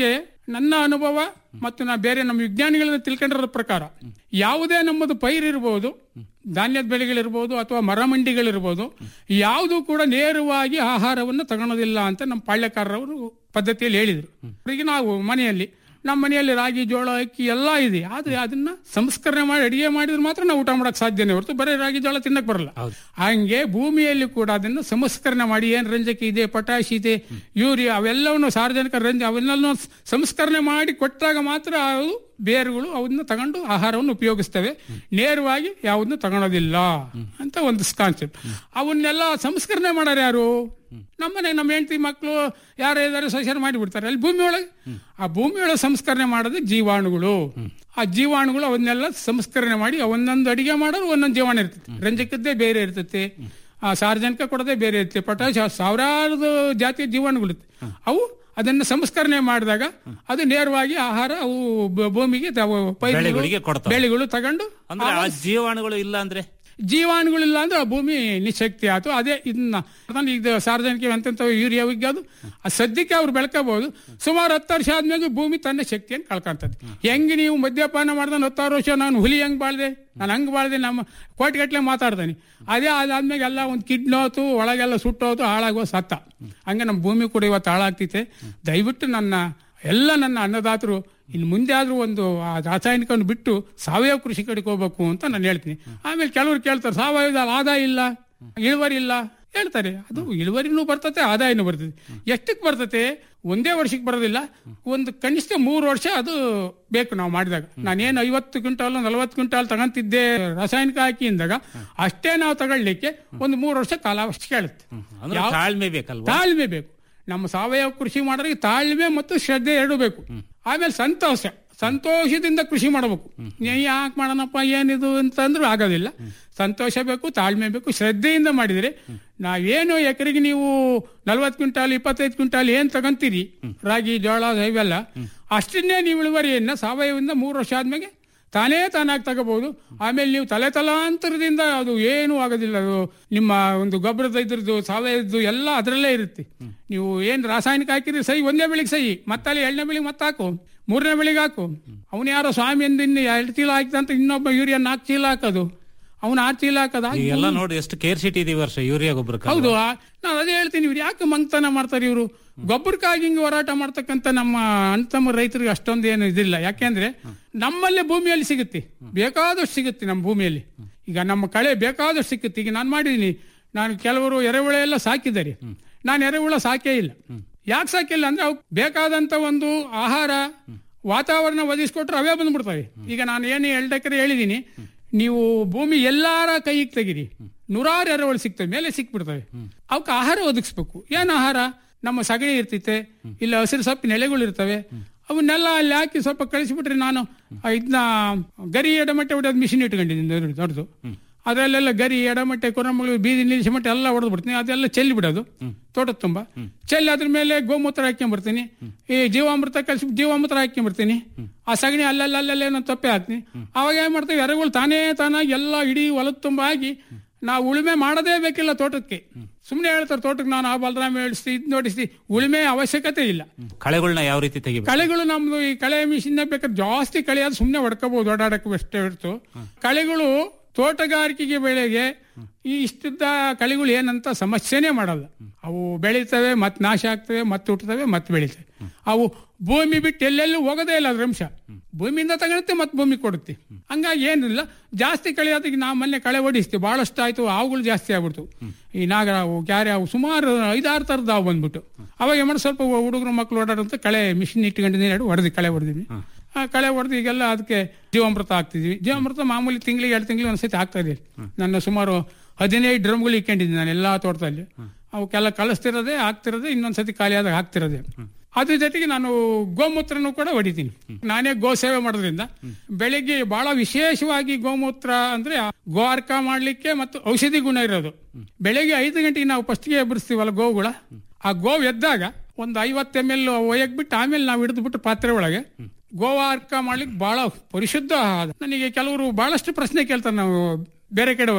ನನ್ನ ಅನುಭವ ಮತ್ತು ನಾ ಬೇರೆ ನಮ್ಮ ವಿಜ್ಞಾನಿಗಳನ್ನ ತಿಳ್ಕೊಂಡಿರೋ ಪ್ರಕಾರ ಯಾವುದೇ ನಮ್ಮದು ಪೈರಿರ್ಬೋದು ಧಾನ್ಯದ ಬೆಳೆಗಳಿರ್ಬೋದು ಅಥವಾ ಮರಮಂಡಿಗಳಿರ್ಬೋದು ಯಾವುದು ಕೂಡ ನೇರವಾಗಿ ಆಹಾರವನ್ನು ತಗೊಳೋದಿಲ್ಲ ಅಂತ ನಮ್ಮ ಪಾಳ್ಯಕಾರರವರು ಪದ್ಧತಿಯಲ್ಲಿ ಹೇಳಿದರು ಈಗ ನಾವು ಮನೆಯಲ್ಲಿ ನಮ್ಮ ಮನೆಯಲ್ಲಿ ರಾಗಿ ಜೋಳ ಅಕ್ಕಿ ಎಲ್ಲ ಇದೆ ಆದ್ರೆ ಅದನ್ನ ಸಂಸ್ಕರಣೆ ಮಾಡಿ ಅಡಿಗೆ ಮಾಡಿದ್ರೆ ಮಾತ್ರ ನಾವು ಊಟ ಮಾಡಕ್ ಸಾಧ್ಯನೇ ಹೊರತು ಬರೀ ರಾಗಿ ಜೋಳ ತಿನ್ನಕ್ ಬರಲ್ಲ ಹಂಗೆ ಭೂಮಿಯಲ್ಲಿ ಕೂಡ ಅದನ್ನು ಸಂಸ್ಕರಣೆ ಮಾಡಿ ಏನ್ ರಂಜಕ ಇದೆ ಪಟಾಶ್ ಇದೆ ಯೂರಿಯಾ ಅವೆಲ್ಲವನ್ನು ಸಾರ್ವಜನಿಕ ರಂಜ ಅವೆಲ್ಲವನ್ನು ಸಂಸ್ಕರಣೆ ಮಾಡಿ ಕೊಟ್ಟಾಗ ಮಾತ್ರ ಅವು ಬೇರುಗಳು ಅವನ್ನ ತಗೊಂಡು ಆಹಾರವನ್ನು ಉಪಯೋಗಿಸ್ತವೆ ನೇರವಾಗಿ ಯಾವುದನ್ನು ತಗೊಳೋದಿಲ್ಲ ಅಂತ ಒಂದು ಕಾನ್ಸೆಪ್ಟ್ ಅವನ್ನೆಲ್ಲ ಸಂಸ್ಕರಣೆ ಮಾಡೋರು ಯಾರು ನಮ್ಮನೆ ನಮ್ಮ ಹೆಂಡತಿ ಮಕ್ಕಳು ಯಾರು ಇದಾರೆ ಸೊಸೈರ್ ಮಾಡಿ ಬಿಡ್ತಾರೆ ಅಲ್ಲಿ ಭೂಮಿ ಒಳಗೆ ಆ ಭೂಮಿ ಒಳಗೆ ಸಂಸ್ಕರಣೆ ಮಾಡೋದು ಜೀವಾಣುಗಳು ಆ ಜೀವಾಣುಗಳು ಅವನ್ನೆಲ್ಲ ಸಂಸ್ಕರಣೆ ಮಾಡಿ ಅವನ್ನೊಂದು ಅಡಿಗೆ ಮಾಡೋರು ಒಂದೊಂದು ಜೀವಾಣು ಇರ್ತೈತಿ ರಂಜಕದ್ದೇ ಬೇರೆ ಇರ್ತೈತಿ ಆ ಸಾರ್ವಜನಿಕ ಕೊಡೋದೇ ಬೇರೆ ಇರ್ತೈತಿ ಪೊಟ್ಯಾಶ್ ಸಾವಿರಾರು ಜಾತಿಯ ಜೀವಾಣುಗಳು ಇರ್ತವೆ ಅವು ಅದನ್ನ ಸಂಸ್ಕರಣೆ ಮಾಡಿದಾಗ ಅದು ನೇರವಾಗಿ ಆಹಾರ ಅವು ಬ- ಭೂಮಿಗೆ ತಾವು ಪೈರುಗಳು, ಬೆಳೆಗಳಿಗೆ ಕೊಡ್ತಾವೆ. ಬೆಳೆಗಳು ತಗೊಂಡು ಅಂದ್ರೆ ಆ ಜೀವಾಣುಗಳು ಇಲ್ಲ ಅಂದ್ರೆ ಜೀವಾಣುಗಳಿಲ್ಲ ಅಂದ್ರೆ ಆ ಭೂಮಿ ನಿಶಕ್ತಿ ಆಯ್ತು ಅದೇ ಇದನ್ನ ಅದನ್ನ ಈಗ ಸಾರ್ವಜನಿಕ ಎಂತೆಂತ ಯೂರಿಯಾ ಅದು ಆ ಸದ್ಯಕ್ಕೆ ಅವ್ರು ಬೆಳ್ಕೋಬಹುದು ಸುಮಾರು ಹತ್ತು ವರ್ಷ ಆದ್ಮೇಲೆ ಭೂಮಿ ತನ್ನ ಶಕ್ತಿಯನ್ನು ಕಳ್ಕೊಂತದ್ದು ಹೆಂಗ್ ನೀವು ಮದ್ಯಪಾನ ಮಾಡ್ದ ಹತ್ತಾರು ವರ್ಷ ನಾನು ಹುಲಿ ಹೆಂಗ್ ಬಾಳ್ದೆ ನಾನು ಹಂಗ್ ಬಾಳ್ದೆ ನಮ್ಮ ಕೋಟಿಗಟ್ಲೆ ಮಾತಾಡ್ತಾನೆ ಅದೇ ಅದಾದ್ಮೇಲೆ ಎಲ್ಲ ಒಂದು ಕಿಡ್ನೋತು ಒಳಗೆಲ್ಲ ಸುಟ್ಟೋತು ಹಾಳಾಗೋ ಸತ್ತ ಹಂಗೆ ನಮ್ಮ ಭೂಮಿ ಕೂಡ ಇವತ್ತು ಹಾಳಾಗ್ತಿದೆ ದಯವಿಟ್ಟು ನನ್ನ ಎಲ್ಲ ನನ್ನ ಅನ್ನದಾತರು ಇನ್ನು ಮುಂದೆ ಆದ್ರೂ ಒಂದು ಆ ರಾಸಾಯನಿಕವನ್ನು ಬಿಟ್ಟು ಸಾವಯವ ಕೃಷಿ ಕಡೆಗೆ ಹೋಗ್ಬೇಕು ಅಂತ ನಾನು ಹೇಳ್ತೀನಿ ಆಮೇಲೆ ಕೆಲವರು ಕೇಳ್ತಾರೆ ಸಾವಯವದಲ್ಲಿ ಆದಾಯ ಇಲ್ಲ ಇಳುವರಿ ಇಲ್ಲ ಹೇಳ್ತಾರೆ ಅದು ಇಳುವರಿನೂ ಬರ್ತತೆ ಆದಾಯನೂ ಬರ್ತದೆ ಎಷ್ಟಕ್ಕೆ ಬರ್ತತೆ ಒಂದೇ ವರ್ಷಕ್ಕೆ ಬರೋದಿಲ್ಲ ಒಂದು ಕನಿಷ್ಠ ಮೂರು ವರ್ಷ ಅದು ಬೇಕು ನಾವು ಮಾಡಿದಾಗ ನಾನೇನು ಐವತ್ತು ಕ್ವಿಂಟಾಲ್ ನಲವತ್ತು ಕ್ವಿಂಟಾಲ್ ತಗೊಂತಿದ್ದೆ ರಾಸಾಯನಿಕ ಹಾಕಿ ಅಂದಾಗ ಅಷ್ಟೇ ನಾವು ತಗೊಳ್ಳಿಕ್ಕೆ ಒಂದು ಮೂರು ವರ್ಷ ಕಾಲಾವಕಾಶ ಕೇಳುತ್ತೆ ಅಂದ್ರೆ ಯಾವ- ತಾಳ್ಮೆ ಬೇಕಲ್ವಾ ತಾಳ್ಮೆ ಬೇಕು ನಮ್ಮ ಸಾವಯವ ಕೃಷಿ ಮಾಡೋರಿಗೆ ತಾಳ್ಮೆ ಮತ್ತು ಶ್ರದ್ಧೆ ಎರಡು ಬೇಕು ಆಮೇಲೆ ಸಂತೋಷ ಸಂತೋಷದಿಂದ ಕೃಷಿ ಮಾಡಬೇಕು ಯಾಕೆ ಮಾಡೋಣಪ್ಪ ಏನಿದು ಅಂತಂದ್ರೂ ಆಗೋದಿಲ್ಲ ಸಂತೋಷ ಬೇಕು ತಾಳ್ಮೆ ಬೇಕು ಶ್ರದ್ಧೆಯಿಂದ ಮಾಡಿದ್ರೆ ನಾವೇನು ಎಕರೆಗೆ ನೀವು ನಲ್ವತ್ತು ಕ್ವಿಂಟಾಲ್ ಇಪ್ಪತ್ತೈದು ಕ್ವಿಂಟಾಲ್ ಏನ್ ತಗೊಂತೀರಿ ರಾಗಿ ಜೋಳ ಇವೆಲ್ಲ ಅಷ್ಟನ್ನೇ ನೀವು ಇಳುವರಿಯನ್ನ ಸಾವಯವದಿಂದ ಮೂರು ವರ್ಷ ಆದ್ಮೇಲೆ ತಾನೇ ತಾನಾಗಿ ತಗೋಬಹುದು ಆಮೇಲೆ ನೀವು ತಲೆ ತಲಾಂತರದಿಂದ ಅದು ಏನೂ ಆಗೋದಿಲ್ಲ ಅದು ನಿಮ್ಮ ಒಂದು ಗೊಬ್ಬರದ ಇದ್ರದ್ದು ಸಾವಯವದ್ದು ಎಲ್ಲ ಅದರಲ್ಲೇ ಇರುತ್ತೆ ನೀವು ಏನ್ ರಾಸಾಯನಿಕ ಹಾಕಿದ್ರೆ ಸೈ ಒಂದೇ ಬೆಳಿಗ್ಗೆ ಸೈ ಮತ್ತಲ್ಲಿ ಎರಡನೇ ಬೆಳಿಗ್ಗೆ ಮತ್ತೆ ಹಾಕು ಮೂರನೇ ಬೆಳಿಗ್ಗೆ ಹಾಕು ಅವನು ಯಾರೋ ಸ್ವಾಮಿ ಅಂದ ಇನ್ನು ಎರಡು ಚೀಲ ಹಾಕಿದಂತ ಇನ್ನೊಬ್ಬ ಯೂರಿಯಾ ನಾಲ್ಕು ಚೀಲ ಹಾಕೋದು ಅವನು ಆರು ಚೀಲ ಹಾಕೋದು ಹಾಕಿ ಈಗೆಲ್ಲ ನೋಡಿ ಎಷ್ಟು ಕೇರ್ ಶೀಟ್ ಇದೆ ಈ ವರ್ಷ ಯೂರಿಯಾ ಗೊಬ್ಬರಕ್ಕೆ ಹೌದು ಆ- ನಾನು ಅದೇ ಹೇಳ್ತೀನಿ ಇವ್ರು ಯಾಕೆ ಮಂಗ್ತನ ಮಾಡ್ತಾರೆ ಇವರು ಗೊಬ್ಬರಕ್ಕಾಗಿ ಹಿಂಗೆ ಹೋರಾಟ ಮಾಡ್ತಕ್ಕಂಥ ನಮ್ಮ ಅಣ್ತಮ್ಮ ರೈತರಿಗೆ ಅಷ್ಟೊಂದು ಏನು ಇದಿಲ್ಲ ಯಾಕೆಂದ್ರೆ ನಮ್ಮಲ್ಲೇ ಭೂಮಿಯಲ್ಲಿ ಸಿಗುತ್ತೆ ಬೇಕಾದಷ್ಟು ಸಿಗುತ್ತೆ ನಮ್ಮ ಭೂಮಿಯಲ್ಲಿ ಈಗ ನಮ್ಮ ಕಳೆ ಬೇಕಾದಷ್ಟು ಸಿಕ್ಕುತ್ತೆ ಈಗ ನಾನು ಮಾಡಿದೀನಿ ನಾನು ಕೆಲವರು ಎರೆಹುಳ ಎಲ್ಲ ಸಾಕಿದ್ದಾರೆ ನಾನು ಎರೆಹುಳ ಸಾಕೇ ಇಲ್ಲ ಯಾಕೆ ಸಾಕಿಲ್ಲ ಅಂದ್ರೆ ಅವು ಬೇಕಾದಂತ ಒಂದು ಆಹಾರ ವಾತಾವರಣ ಒದಗಿಸ್ಕೊಟ್ರೆ ಅವೇ ಬಂದ್ಬಿಡ್ತವೆ ಈಗ ನಾನು ಏನು ಎರಡು ಎಕರೆ ಹೇಳಿದೀನಿ ನೀವು ಭೂಮಿ ಎಲ್ಲಾರ ಕೈಗೆ ತೆಗಿರಿ ನೂರಾರು ಎರೆಹುಳು ಸಿಗ್ತವೆ ಮೇಲೆ ಸಿಕ್ಬಿಡ್ತವೆ ಅವಕ್ಕೆ ಆಹಾರ ಒದಗಿಸ್ಬೇಕು ಏನ್ ಆಹಾರ ನಮ್ಮ ಸಗಣಿ ಇರ್ತೈತೆ ಇಲ್ಲ ಹಸಿರು ಸೊಪ್ಪಿನ ಎಲೆಗಳು ಇರ್ತವೆ ಅವನ್ನೆಲ್ಲ ಅಲ್ಲಿ ಹಾಕಿ ಸ್ವಲ್ಪ ಕಳಿಸಿಬಿಟ್ರೆ ನಾನು ಇದನ್ನ ಗರಿ ಎಡಮಟ್ಟೆ ಹೊಡೆಯೋದು ಮಿಷಿನ್ ಇಟ್ಕೊಂಡಿದ್ದೀನಿ ದೊಡ್ಡದು- ದೊಡ್ಡದು ಅದರಲ್ಲೆಲ್ಲ ಗರಿ ಎಡಮಟ್ಟೆ ಕೊರಮಗಳು ಬೀದಿ ನಿಲ್ಲಿಸಿಮಟ್ಟೆ ಎಲ್ಲ ಹೊಡೆದು ಬಿಡ್ತೀನಿ ಅದೆಲ್ಲ ಚೆಲ್ಲಿ ಬಿಡೋದು ತೋಟದ ತುಂಬ ಚೆಲ್ಲಿ ಅದ್ರ ಮೇಲೆ ಗೋಮೂತ್ರ ಹಾಕ್ಕೊಂಡ್ಬರ್ತೀನಿ ಈ ಜೀವಾಮೃತ ಕಲಿಸಿ ಜೀವಾಮೃತ ಹಾಕ್ಕೊಂಡ್ಬರ್ತೀನಿ ಆ ಸಗಣಿ ಅಲ್ಲೆಲ್ಲ ಅಲ್ಲೆಲ್ಲ ಏನೋ ತೊಪ್ಪೆ ಹಾಕ್ತೀನಿ ಅವಾಗ ಏನ್ ಮಾಡ್ತೀವಿ ಎರೆಗಳು ತಾನೇ ತಾನಾಗಿ ಎಲ್ಲ ಇಡೀ ಹೊಲದ ತುಂಬ ಆಗಿ ನಾವು ಉಳುಮೆ ಮಾಡೋದೇ ಬೇಕಿಲ್ಲ ತೋಟಕ್ಕೆ ಸುಮ್ಮನೆ ಹೇಳ್ತಾರೆ ತೋಟಕ್ಕೆ ನಾನು ಆ ಬಲರಾಮ ಹೇಳಿಸ್ತಿ ಇದ್ ನೋಡಿಸ್ತಿ ಉಳುಮೆ ಅವಶ್ಯಕತೆ ಇಲ್ಲ ಕಳೆಗಳನ್ನ ಯಾವ ರೀತಿ ತೆಗಿಬೇಕು ಕಳೆಗಳು ನಮ್ದು ಈ ಕಳೆ ಮಿಷಿನ್ ಬೇಕಾದ್ರೆ ಜಾಸ್ತಿ ಕಳೆ ಅದು ಸುಮ್ಮನೆ ಹೊಡ್ಕೋಬಹುದು ಓಡಾಡಕ್ಕೆ ಅಷ್ಟೇ ಹೊರತು ಕಳೆಗಳು ತೋಟಗಾರಿಕೆಗೆ ಬೆಳೆಗೆ ಈ ಇಷ್ಟದ ಕಳೆಗಳು ಏನಂತ ಸಮಸ್ಯೆನೇ ಮಾಡಲ್ಲ ಅವು ಬೆಳೀತವೆ ಮತ್ ನಾಶ ಆಗ್ತವೆ ಮತ್ತೆ ಹುಟ್ಟುತ್ತವೆ ಮತ್ತೆ ಬೆಳೀತವೆ ಅವು ಭೂಮಿ ಬಿಟ್ಟು ಎಲ್ಲೆಲ್ಲೂ ಹೋಗೋದೇ ಇಲ್ಲ ಅದ್ರ ಅಂಶ ಭೂಮಿಯಿಂದ ತಗೊಳುತ್ತೆ ಮತ್ತೆ ಭೂಮಿ ಕೊಡುತ್ತೆ ಹಂಗಾಗಿ ಏನಿಲ್ಲ ಜಾಸ್ತಿ ಕಳೆ ಆದಾಗ ನಾವು ಮೊನ್ನೆ ಕಳೆ ಹೊಡಿಸ್ತೀವಿ ಬಹಳಷ್ಟು ಆಯ್ತು ಹಾವುಗಳು ಜಾಸ್ತಿ ಆಗ್ಬಿಡ್ತು ಈ ನಾಗರಾವು ಕ್ಯಾರೆ ಹಾವು ಸುಮಾರು ಐದಾರು ಥರದ ಹಾವು ಬಂದ್ಬಿಟ್ಟು ಅವಾಗ ಏನ್ ಮಾಡಿ ಸ್ವಲ್ಪ ಹುಡುಗರು ಮಕ್ಕಳು ಓಡಾಡುವಂತ ಕಳೆ ಮಿಷಿನ್ ಇಟ್ಕೊಂಡಿದ್ದೀನಿ ಎರಡು ಹೊಡೆದು ಕಳೆ ಹೊಡೆದಿನಿ ಆ ಕಳೆ ಹೊಡೆದು ಈಗೆಲ್ಲ ಅದಕ್ಕೆ ಜೀವಾಮೃತ ಹಾಕ್ತಿದ್ವಿ ಜೀವಾಮೃತ ಮಾಮೂಲಿ ತಿಂಗಳಿಗೆ ಎರಡು ತಿಂಗಳಿಗೆ ಒಂದ್ಸತಿ ಹಾಕ್ತಾ ಇದೀವಿ ನನ್ನ ಸುಮಾರು ಹದಿನೈದು ಡ್ರಮ್ಗಳು ಇಟ್ಕೊಂಡಿದ್ದೀನಿ ನಾನು ಎಲ್ಲಾ ತೋಟದಲ್ಲಿ ಅವಕ್ಕೆಲ್ಲ ಕಳಿಸ್ತಿರೋದೇ ಹಾಕ್ತಿರೋದೇ ಇನ್ನೊಂದ್ಸತಿ ಖಾಲಿ ಆದಾಗ ಹಾಕ್ತಿರೋದೇ ಅದ್ರ ಜೊತೆಗೆ ನಾನು ಗೋಮೂತ್ರನೂ ಕೂಡ ಹೊಡಿತೀನಿ ನಾನೇ ಗೋ ಸೇವೆ ಮಾಡೋದ್ರಿಂದ ಬೆಳಿಗ್ಗೆ ಬಹಳ ವಿಶೇಷವಾಗಿ ಗೋಮೂತ್ರ ಅಂದ್ರೆ ಆ ಗೋ ಅರ್ಕ ಮಾಡ್ಲಿಕ್ಕೆ ಮತ್ತು ಔಷಧಿ ಗುಣ ಇರೋದು ಬೆಳಿಗ್ಗೆ ಐದು ಗಂಟೆಗೆ ನಾವು ಫಸ್ಟ್ಗೆ ಎಬ್ಬರಿಸ್ತೀವಲ್ಲ ಗೋವುಗಳ ಆ ಗೋವು ಎದ್ದಾಗ ಒಂದು ಐವತ್ತು ಎಮ್ ಎಲ್ ಒಯ್ಯಕ್ ಬಿಟ್ಟು ಆಮೇಲೆ ನಾವು ಹಿಡಿದು ಬಿಟ್ಟು ಪಾತ್ರೆ ಒಳಗೆ ಗೋವಾರ್ಕ ಮಾಡ್ಲಿಕ್ಕೆ ಬಹಳ ಪರಿಶುದ್ಧ ಆಹಾರ. ನನಗೆ ಕೆಲವರು ಬಹಳಷ್ಟು ಪ್ರಶ್ನೆ ಕೇಳ್ತಾರೆ ನಾವು ಬೇರೆ ಕಡೆ ಹೋದಾಗ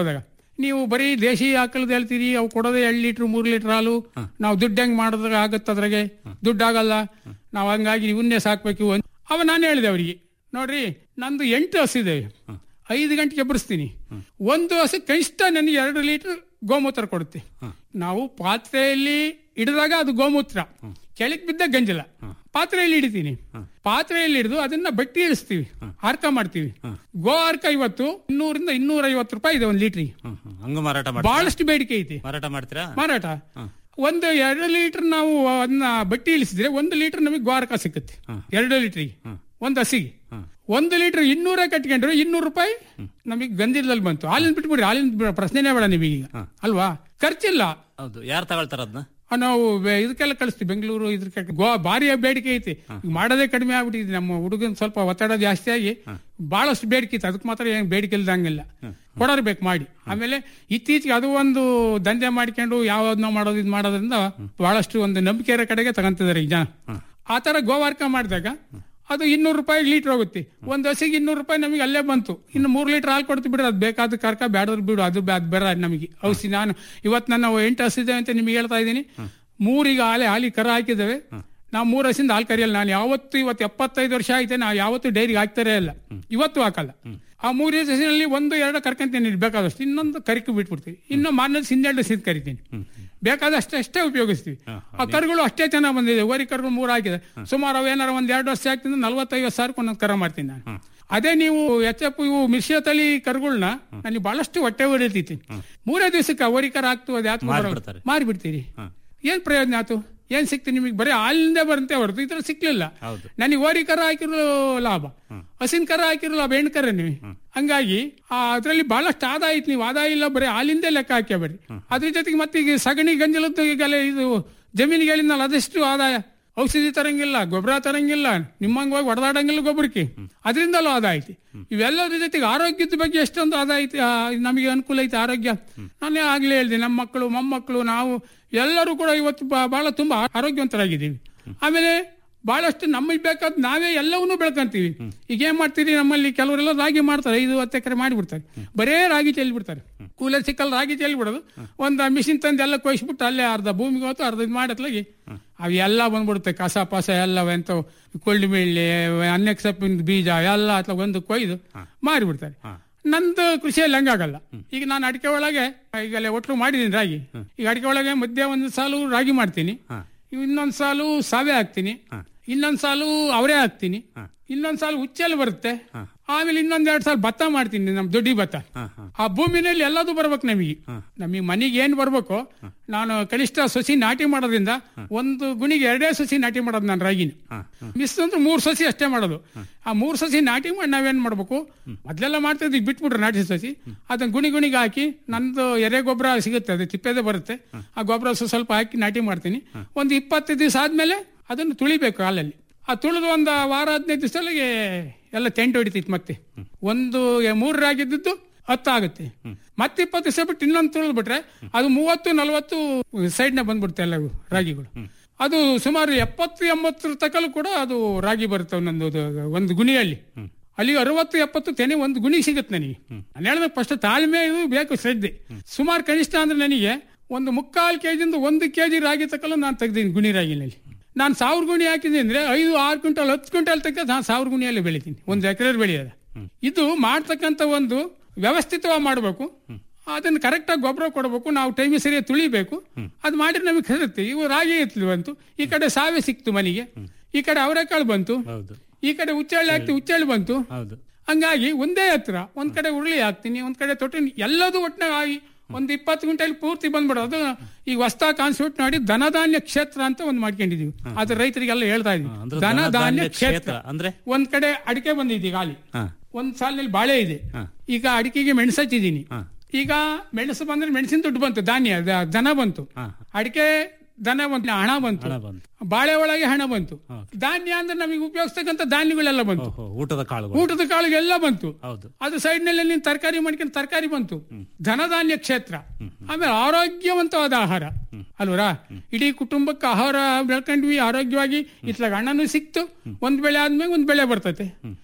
ನೀವು ಬರೀ ದೇಶಿ ಆಕಳದ ಹೇಳ್ತೀರಿ ಅವು ಕೊಡೋದೇ ಎರಡು ಲೀಟರ್ ಮೂರು ಲೀಟರ್ ಹಾಲು ನಾವು ದುಡ್ಡು ಹೆಂಗ್ ಮಾಡಿದ್ರೆ ಆಗತ್ತೆ ಅದ್ರಾಗೆ ದುಡ್ಡು ಆಗಲ್ಲ ನಾವು ಹಂಗಾಗಿ ಇವನ್ನೇ ಸಾಕ್ಬೇಕು ಇವು ಅಂತ. ಅವ ನಾನು ಹೇಳಿದೆ ಅವರಿಗೆ ನೋಡ್ರಿ ನಂದು ಎಂಟು ಹಸಿದೆ ಐದು ಗಂಟೆಗೆ ಎಬ್ಬರಿಸ್ತೀನಿ ಒಂದು ಹಸು ಕನಿಷ್ಠ ನನಗೆ ಎರಡು ಲೀಟರ್ ಗೋಮೂತ್ರ ಕೊಡುತ್ತೆ ನಾವು ಪಾತ್ರೆಯಲ್ಲಿ ಹಿಡಿದಾಗ ಅದು ಗೋಮೂತ್ರ ಕೆಳಗೆ ಬಿದ್ದ ಗಂಜಲ ಪಾತ್ರೆಯಲ್ಲಿ ಹಿಡಿತೀನಿ ಪಾತ್ರೆಯಲ್ಲಿ ಹಿಡಿದು ಅದನ್ನ ಬಟ್ಟಿ ಇಳಿಸ್ತೀವಿ ಹಾರ್ಕ ಮಾಡ್ತೀವಿ ಗೋ ಹಾರ್ಕ ಇವತ್ತು ಇನ್ನೂರಿಂದ ಇನ್ನೂರ ಐವತ್ತು ರೂಪಾಯಿ ಇದೆ ಒಂದು ಲೀಟ್ರಿಗೆ ಹಂಗ ಮಾರಾಟ ಮಾಡಿ ಬಹಳಷ್ಟು ಬೇಡಿಕೆ ಐತಿ ಮಾರಾಟ ಮಾಡ್ತೀರಾ ಮಾರಾಟ ಒಂದು ಎರಡು ಲೀಟರ್ ನಾವು ಅದನ್ನ ಬಟ್ಟಿ ಇಳಿಸಿದ್ರೆ ಒಂದು ಲೀಟರ್ ನಮಗೆ ಗೋರ್ಕ ಸಿಕ್ಕುತ್ತೆ ಎರಡು ಲೀಟರ್ಗೆ ಒಂದು ಹಸಿಗೆ ಒಂದು ಲೀಟರ್ ಇನ್ನೂರ ಕಟ್ಕೊಂಡ್ರೆ ಇನ್ನೂರು ರೂಪಾಯಿ ನಮಗೆ ಗಂಜಿಲದಲ್ಲಿ ಬಂತು ಹಾಲಿನ ಬಿಟ್ಬಿಡ್ರಿ ಹಾಲಿನ ಬಿ- ಪ್ರಶ್ನೆನೇ ಬೇಡ ನಿಮಗೀಗ ಅಲ್ವಾ ಖರ್ಚಿಲ್ಲ ಹೌದು ಯಾರು ತಗೊಳ್ತಾರ ಅದನ್ನ ಆ, ನಾವು ಬೆ- ಇದಕ್ಕೆಲ್ಲ ಕಳಿಸ್ತೀವಿ ಬೆಂಗಳೂರು ಇದ್ರ ಗೋ ಭಾರಿ ಬೇಡಿಕೆ ಐತಿ ಈಗ ಮಾಡೋದೇ ಕಡಿಮೆ ಆಗ್ಬಿಟ್ಟಿದೆ ನಮ್ಮ ಹುಡುಗನ್ ಸ್ವಲ್ಪ ಒತ್ತಡ ಜಾಸ್ತಿ ಆಗಿ ಬಹಳಷ್ಟು ಬೇಡಿಕೆ ಇತ್ತು ಅದಕ್ಕೆ ಮಾತ್ರ ಏನ್ ಬೇಡಿಕೆ ಇಲ್ದಂಗಿಲ್ಲ ಕೊಡೋರು ಬೇಕು ಮಾಡಿ ಆಮೇಲೆ ಇತ್ತೀಚೆಗೆ ಅದು ಒಂದು ದಂಧೆ ಮಾಡ್ಕೊಂಡು ಯಾವ್ದನ್ನ ಮಾಡೋದು ಇದು ಮಾಡೋದ್ರಿಂದ ಬಹಳಷ್ಟು ಒಂದು ನಂಬಿಕೆಯ ಕಡೆಗೆ ತಗೊಂತಿದ್ದಾರೆ ಈಗ ಜನ ಆ ತರ ಗೋವಾರ್ಕ ಮಾಡಿದಾಗ ಅದು ಇನ್ನೂರು ರೂಪಾಯಿ ಲೀಟರ್ ಹೋಗುತ್ತೆ ಒಂದು ಹಸಿಗೆ ಇನ್ನೂರು ರೂಪಾಯಿ ನಮಗೆ ಅಲ್ಲೇ ಬಂತು ಇನ್ನು ಮೂರು ಲೀಟರ್ ಹಾಲು ಕೊಡ್ತೀವಿ ಬಿಡ್ರಿ ಅದು ಬೇಕಾದ ಕರ್ಕ ಬ್ಯಾಡದ್ ಬಿಡು ಅದು ಬ್ಯಾ- ಅದು ಬೇಡ ನಮಗೆ ಔಷಧಿ ನಾನು ಇವತ್ತು ನನ್ನ ಎಂಟು ಹಸಿದೆ ಅಂತ ನಿಮಗೆ ಹೇಳ್ತಾ ಇದ್ದೀನಿ ಮೂರಿಗೆ ಹಾಲೆ ಹಾಲಿ ಕರ ಹಾಕಿದ್ದೇವೆ ನಾವು ಮೂರು ಹಸಿಂದ ಹಾಲು ಕರಿಯಲ್ಲ ನಾನು ಯಾವತ್ತು ಇವತ್ತು ಎಪ್ಪತ್ತೈದು ವರ್ಷ ಆಯ್ತು ನಾವು ಯಾವತ್ತು ಡೈರಿಗೆ ಹಾಕ್ತಾರೇ ಇಲ್ಲ ಇವತ್ತು ಹಾಕಲ್ಲ ಆ ಮೂರು ಹಸಿನಲ್ಲಿ ಒಂದು ಎರಡು ಕರ್ಕೊಂತೀನಿ ಬೇಕಾದಷ್ಟು ಇನ್ನೊಂದು ಕರಿಕೆ ಬಿಟ್ಬಿಡ್ತೀವಿ ಇನ್ನು ಮಾರ್ನಲ್ ಹಿಂದೆರಡು ಸಿದ್ ಕರಿತೀನಿ ಬೇಕಾದಷ್ಟು ಅಷ್ಟೇ ಉಪಯೋಗಿಸ್ತೀವಿ ಆ ಕರುಗಳು ಅಷ್ಟೇ ಚೆನ್ನಾಗಿ ಬಂದಿದೆ ಓರಿ ಕರುಗಳು ಮೂರು ಹಾಕಿದೆ ಸುಮಾರು ಅವು ಏನಾರ ಒಂದ್ ಎರಡು ವರ್ಷ ಆಗ್ತಿದ್ರೆ ನಲ್ವತ್ತೈವತ್ತು ಸಾವಿರಕ್ಕೆ ಒಂದೊಂದು ಕರ ಮಾಡ್ತೀನಿ ನಾನು ಅದೇ ನೀವು ಎಚ್ ಎಫ್ ಇವು ಮಿಶ್ರ ತಳಿ ಕರುಗಳನ್ನ ನನಗೆ ಬಹಳಷ್ಟು ಹೊಟ್ಟೆ ಹೊಡಿತೈತಿ ಮೂರೇ ದಿವಸಕ್ಕೆ ಓರಿ ಕರ ಹಾಕ್ತು ಅದು ಯಾಕೆ ಮಾರ್ಬಿಡ್ತಾರೆ. ಮಾರಿಬಿಡ್ತೀರಿ ಏನ್ ಪ್ರಯೋಜನ ಆಯ್ತು ಏನ್ ಸಿಕ್ತಿ ನಿಮಗೆ ಬರೀ ಹಾಲಿಂದ ಬರುತ್ತೆ ಹೊರತು ಇದ್ರ ಸಿಕ್ಲಿಲ್ಲ ಹೌದು ನನಗೆ ಓರಿ ಕರ ಹಾಕಿರೋ ಲಾಭ ಹಸಿನ ಕರ ಹಾಕಿರೋ ಲಾಭ ಹೆಣ್ಣು ಕರ ನೀವು ಹಂಗಾಗಿ ಆ ಅದ್ರಲ್ಲಿ ಬಹಳಷ್ಟು ಆದಾಯ ಐತಿ ನೀವು ಆದಾಯ ಇಲ್ಲ ಬರೀ ಹಾಲಿಂದೇ ಲೆಕ್ಕ ಹಾಕ್ಯ ಬರ್ರಿ ಅದ್ರ ಜೊತೆಗೆ ಮತ್ತೆ ಈಗ ಸಗಣಿ ಗಂಜಲದ್ದು ಈಗಲೇ ಇದು ಜಮೀನಿಗೆ ಹೇಳಿದ್ನಲ್ಲ ಅದೆಷ್ಟು ಆದಾಯ ಔಷಧಿ ತರಂಗಿಲ್ಲ ಗೊಬ್ಬರ ತರಂಗಿಲ್ಲ ನಿಮ್ಮಂಗವಾಗಿ ಹೊಡೆದಾಡಂಗಿಲ್ಲ ಗೊಬ್ಬರಕ್ಕೆ ಅದರಿಂದಲೂ ಆದಾಯ ಐತಿ ಇವೆಲ್ಲದ್ರ ಜೊತೆಗೆ ಆರೋಗ್ಯದ ಬಗ್ಗೆ ಎಷ್ಟೊಂದು ಆದಾಯ ಐತಿ ಆ, ನಮಗೆ ಅನುಕೂಲ ಐತಿ ಆರೋಗ್ಯ ನಾನೇ ಆಗ್ಲೇ ಹೇಳಿದೆ ನಮ್ಮ ಮಕ್ಕಳು ಮೊಮ್ಮಕ್ಕಳು ನಾವು ಎಲ್ಲರೂ ಕೂಡ ಇವತ್ತು ಬ- ಬಹಳ ತುಂಬಾ ಆರೋಗ್ಯವಂತರಾಗಿದ್ದೀವಿ ಆಮೇಲೆ ಬಹಳಷ್ಟು ನಮಗೆ ಬೇಕಾದ ನಾವೇ ಎಲ್ಲವನ್ನೂ ಬೆಳ್ಕೊಂತೀವಿ ಈಗ ಏನ್ ಮಾಡ್ತೀರಿ ನಮ್ಮಲ್ಲಿ ಕೆಲವರೆಲ್ಲ ರಾಗಿ ಮಾಡ್ತಾರೆ ಐದು ಹತ್ತು ಎಕರೆ ಮಾಡಿಬಿಡ್ತಾರೆ ಬರೇ ರಾಗಿ ಚೆಲ್ಲಿ ಬಿಡ್ತಾರೆ ಕೂಲರ್ ಸಿಕ್ಕಲ್ಲ ರಾಗಿ ಚೆಲ್ಲಿ ಬಿಡೋದು ಒಂದು ಮಿಷಿನ್ ತಂದು ಎಲ್ಲ ಕೊಯ್ಸ್ಬಿಟ್ಟು ಅಲ್ಲೇ ಅರ್ಧ ಭೂಮಿಗೆ ಹೋಯ್ತು ಅರ್ಧ ಇದು ಮಾಡತ್ಲಾಗಿ ಅವೆಲ್ಲ ಬಂದ್ಬಿಡುತ್ತೆ ಕಸ ಪಸ ಎಲ್ಲ ಎಂತ ಕೊಳ್ಳಿ ಮೇಳ್ಳೆ ಅನ್ನಕ್ಕೆ ಸೊಪ್ಪಿನ ಬೀಜ ಎಲ್ಲ ಅಥವಾ ಒಂದು ಕೊಯ್ದು ಮಾರಿಬಿಡ್ತಾರೆ ನಂದು ಕೃಷಿಯಲ್ಲಿ ಹಂಗಾಗಲ್ಲ ಈಗ ನಾನು ಅಡಿಕೆ ಒಳಗೆ ಈಗಲೇ ಒಟ್ಟು ಮಾಡಿದ್ದೀನಿ ರಾಗಿ ಈಗ ಅಡಿಕೆ ಒಳಗೆ ಮಧ್ಯ ಒಂದು ಸಾಲು ರಾಗಿ ಮಾಡ್ತೀನಿ ಇನ್ನೊಂದ್ ಸಾಲು ಸಾವೆ ಹಾಕ್ತೀನಿ ಇನ್ನೊಂದ್ ಸಾಲು ಅವರೇ ಹಾಕ್ತೀನಿ ಇನ್ನೊಂದ್ ಸಾಲು ಹುಚ್ಚೆಲ್ಲ ಬರುತ್ತೆ ಆಮೇಲೆ ಇನ್ನೊಂದ್ ಎರಡ್ ಸಾಲ ಭತ್ತ ಮಾಡ್ತೀನಿ ನಮ್ ದೊಡ್ಡಿ ಭತ್ತ ಆ ಭೂಮಿನಲ್ಲಿ ಎಲ್ಲದೂ ಬರ್ಬೇಕು ನಮಗೆ ನಮಗೆ ಮನೆಗೆ ಏನ್ ಬರ್ಬೇಕು ನಾನು ಕನಿಷ್ಠ ಸಸಿ ನಾಟಿ ಮಾಡೋದ್ರಿಂದ ಒಂದು ಗುಣಿಗೆ ಎರಡೇ ಸಸಿ ನಾಟಿ ಮಾಡೋದು ನಾನು ರಾಗಿನ ಮಿಸ್ ಅಂದ್ರೆ ಮೂರ್ ಸಸಿ ಅಷ್ಟೇ ಮಾಡೋದು ಆ ಮೂರ್ ಸಸಿ ನಾಟಿ ಮಾಡಿ ನಾವೇನ್ ಮಾಡ್ಬೇಕು ಮೊದ್ಲೆಲ್ಲ ಮಾಡ್ತಿದ್ವಿ ಈಗ ಬಿಟ್ಬಿಟ್ರೆ ನಾಟಿ ಸಸಿ ಅದನ್ನ ಗುಣಿ ಗುಣಿಗೆ ಹಾಕಿ ನಂದು ಎರೆ ಗೊಬ್ಬರ ಸಿಗುತ್ತೆ ಅದು ತಿಪ್ಪೆದೆ ಬರುತ್ತೆ ಆ ಗೊಬ್ಬರ ಸ್ವಲ್ಪ ಹಾಕಿ ನಾಟಿ ಮಾಡ್ತೀನಿ ಒಂದು ಇಪ್ಪತ್ತು ದಿವಸ ಆದ್ಮೇಲೆ ಅದನ್ನು ತುಳಿಬೇಕು ಹಾಲಲ್ಲಿ ಆ ತುಳಿದು ಒಂದು ವಾರ ಹದಿನೈದು ದಿವಸದಲ್ಲಿಗೆ ಎಲ್ಲ ತೆಂಟು ಹೊಡಿತೈತಿ ಮತ್ತೆ ಒಂದು ಮೂರು ರಾಗಿದ್ದು ಹತ್ತು ಆಗುತ್ತೆ ಮತ್ತೆ ಇಪ್ಪತ್ತು ದಿವಸ ಬಿಟ್ಟು ಇನ್ನೊಂದು ತುಳಿದು ಬಿಟ್ರೆ ಅದು ಮೂವತ್ತು ನಲವತ್ತು ಸೈಡ್ನ ಬಂದ್ಬಿಡುತ್ತೆ ಎಲ್ಲ ರಾಗಿಗಳು ಅದು ಸುಮಾರು ಎಪ್ಪತ್ತು ಎಂಬತ್ತರ ತಕಲು ಕೂಡ ಅದು ರಾಗಿ ಬರುತ್ತೆ ಒಂದೊಂದು ಅದು ಒಂದು ಗುಣಿಯಲ್ಲಿ ಅಲ್ಲಿ ಅರವತ್ತು ಎಪ್ಪತ್ತು ತೆನೆ ಒಂದು ಗುಣಿ ಸಿಗುತ್ತೆ ನನಗೆ ನಾನು ಹೇಳಿದ್ರೆ ಫಸ್ಟ್ ತಾಳ್ಮೆ ಇದು ಬೇಕು ಶ್ರದ್ಧೆ ಸುಮಾರು ಕನಿಷ್ಠ ಅಂದ್ರೆ ನನಗೆ ಒಂದು ಮುಕ್ಕಾಲು ಕೆಜಿಂದ ಒಂದು ಕೆಜಿ ರಾಗಿ ತಕಲು ನಾನು ತೆಗ್ದೀನಿ ಗುಣಿ ರಾಗಿನಲ್ಲಿ ನಾನು ಸಾವಿರ ಗುಣಿ ಹಾಕಿದ್ದೀನಿ ಅಂದ್ರೆ ಐದು ಆರು ಕ್ವಿಂಟಲ್ ಹತ್ತು ಕ್ವಿಂಟಲ್ ತನಕ ನಾನು ಸಾವಿರ ಗುಣಿಯಲ್ಲಿ ಬೆಳಿತೀನಿ ಒಂದು ಎಕರೆ ಬೆಳೆಯೋದು ಇದು ಮಾಡ್ತಕ್ಕಂಥ ಒಂದು ವ್ಯವಸ್ಥಿತವಾಗಿ ಮಾಡಬೇಕು ಅದನ್ನ ಕರೆಕ್ಟ್ ಆಗಿ ಗೊಬ್ಬರ ಕೊಡಬೇಕು ನಾವು ಟೈಮ್ ಸರಿಯಾಗಿ ತುಳಿಬೇಕು ಅದು ಮಾಡಿದ್ರೆ ನಮಗೆ ಸಿಗುತ್ತೆ ಇವು ರಾಗಿ ಇತ್ತು ಬಂತು ಈ ಕಡೆ ಸಾವೆ ಸಿಕ್ತು ಮನೆಗೆ ಈ ಕಡೆ ಅವರೆಕಾಳು ಬಂತು ಈ ಕಡೆ ಉಚ್ಚಳ್ಳಿ ಹಾಕ್ತಿ ಉಚ್ಚಳ್ಳಿ ಬಂತು ಹೌದು ಹಂಗಾಗಿ ಒಂದೇ ಹತ್ರ ಒಂದ್ ಕಡೆ ಉರುಳಿ ಹಾಕ್ತೀನಿ ಒಂದ್ ಕಡೆ ತೊಟ್ಟಿ ಎಲ್ಲದೂ ಒಟ್ಟಿನಾಗ ಆಗಿ ಒಂದ್ ಇಪ್ಪತ್ತು ಕ್ವಿಂಟಲ್ ಪೂರ್ತಿ ಬಂದ್ಬಿಡೋದು ಈಗ ಹೊಸ್ತಾ ಕಾನ್ಸೆಪ್ಟ್ ಮಾಡಿ ಧನಧಾನ್ಯ ಕ್ಷೇತ್ರ ಅಂತ ಒಂದ್ ಮಾಡ್ಕೊಂಡಿದೀವಿ ಅದು ರೈತರಿಗೆಲ್ಲ ಹೇಳ್ತಾ ಇದೀವಿ ಅಂದ್ರೆ ಧನಧಾನ್ಯ ಧನಧಾನ್ಯ ಕ್ಷೇತ್ರ ಕ್ಷೇತ್ರ ಅಂದ್ರೆ? ಒಂದ್ ಕಡೆ ಅಡಿಕೆ ಬಂದಿದೆ ಈಗ ಅಲ್ಲಿ ಹಾ. ಒಂದ್ ಸಾಲಿನಲ್ಲಿ ಬಾಳೆ ಇದೆ ಈಗ ಅಡಿಕೆಗೆ ಮೆಣಸು ಹಚ್ಚಿದೀನಿ ಈಗ ಮೆಣಸು ಬಂದ್ರೆ ಮೆಣಸಿನ ದುಡ್ಡು ಬಂತು ಧಾನ್ಯ ದ- ದನ ಬಂತು ಅಡಿಕೆ ದನ ಬಂತು ಹಣ ಬಂತು ಬಾಳೆ ಒಳಗೆ ಹಣ ಬಂತು ಧಾನ್ಯ ಅಂದ್ರೆ ನಮಗೆ ಉಪಯೋಗಿಸ್ತಕ್ಕಂಥ ಧಾನ್ಯಗಳೆಲ್ಲ ಬಂತು ಓ, ಊಟದ ಕಾಳುಗಳು ಊಟದ ಕಾಳಿಗೆಲ್ಲ ಬಂತು ಹೌದು ಅದು ಸೈಡ್ ನಲ್ಲಿ ನೀನು ತರಕಾರಿ ಮಾಡ್ಕೊಂಡು ತರಕಾರಿ ಬಂತು ಧನಧಾನ್ಯ ಕ್ಷೇತ್ರ ಆಮೇಲೆ ಆರೋಗ್ಯವಂತವಾದ ಆಹಾರ ಅಲ್ವರಾ ಇಡೀ ಕುಟುಂಬಕ್ಕೆ ಆಹಾರ ಬೆಳ್ಕೊಂಡ್ವಿ ಆರೋಗ್ಯವಾಗಿ ಇತ್ಲಾಗ ಹಣ್ಣನು ಸಿಕ್ತು ಒಂದ್ ಬೆಳೆ ಆದ್ಮೇಲೆ ಒಂದ್ ಬೆಳೆ ಬರ್ತತೆ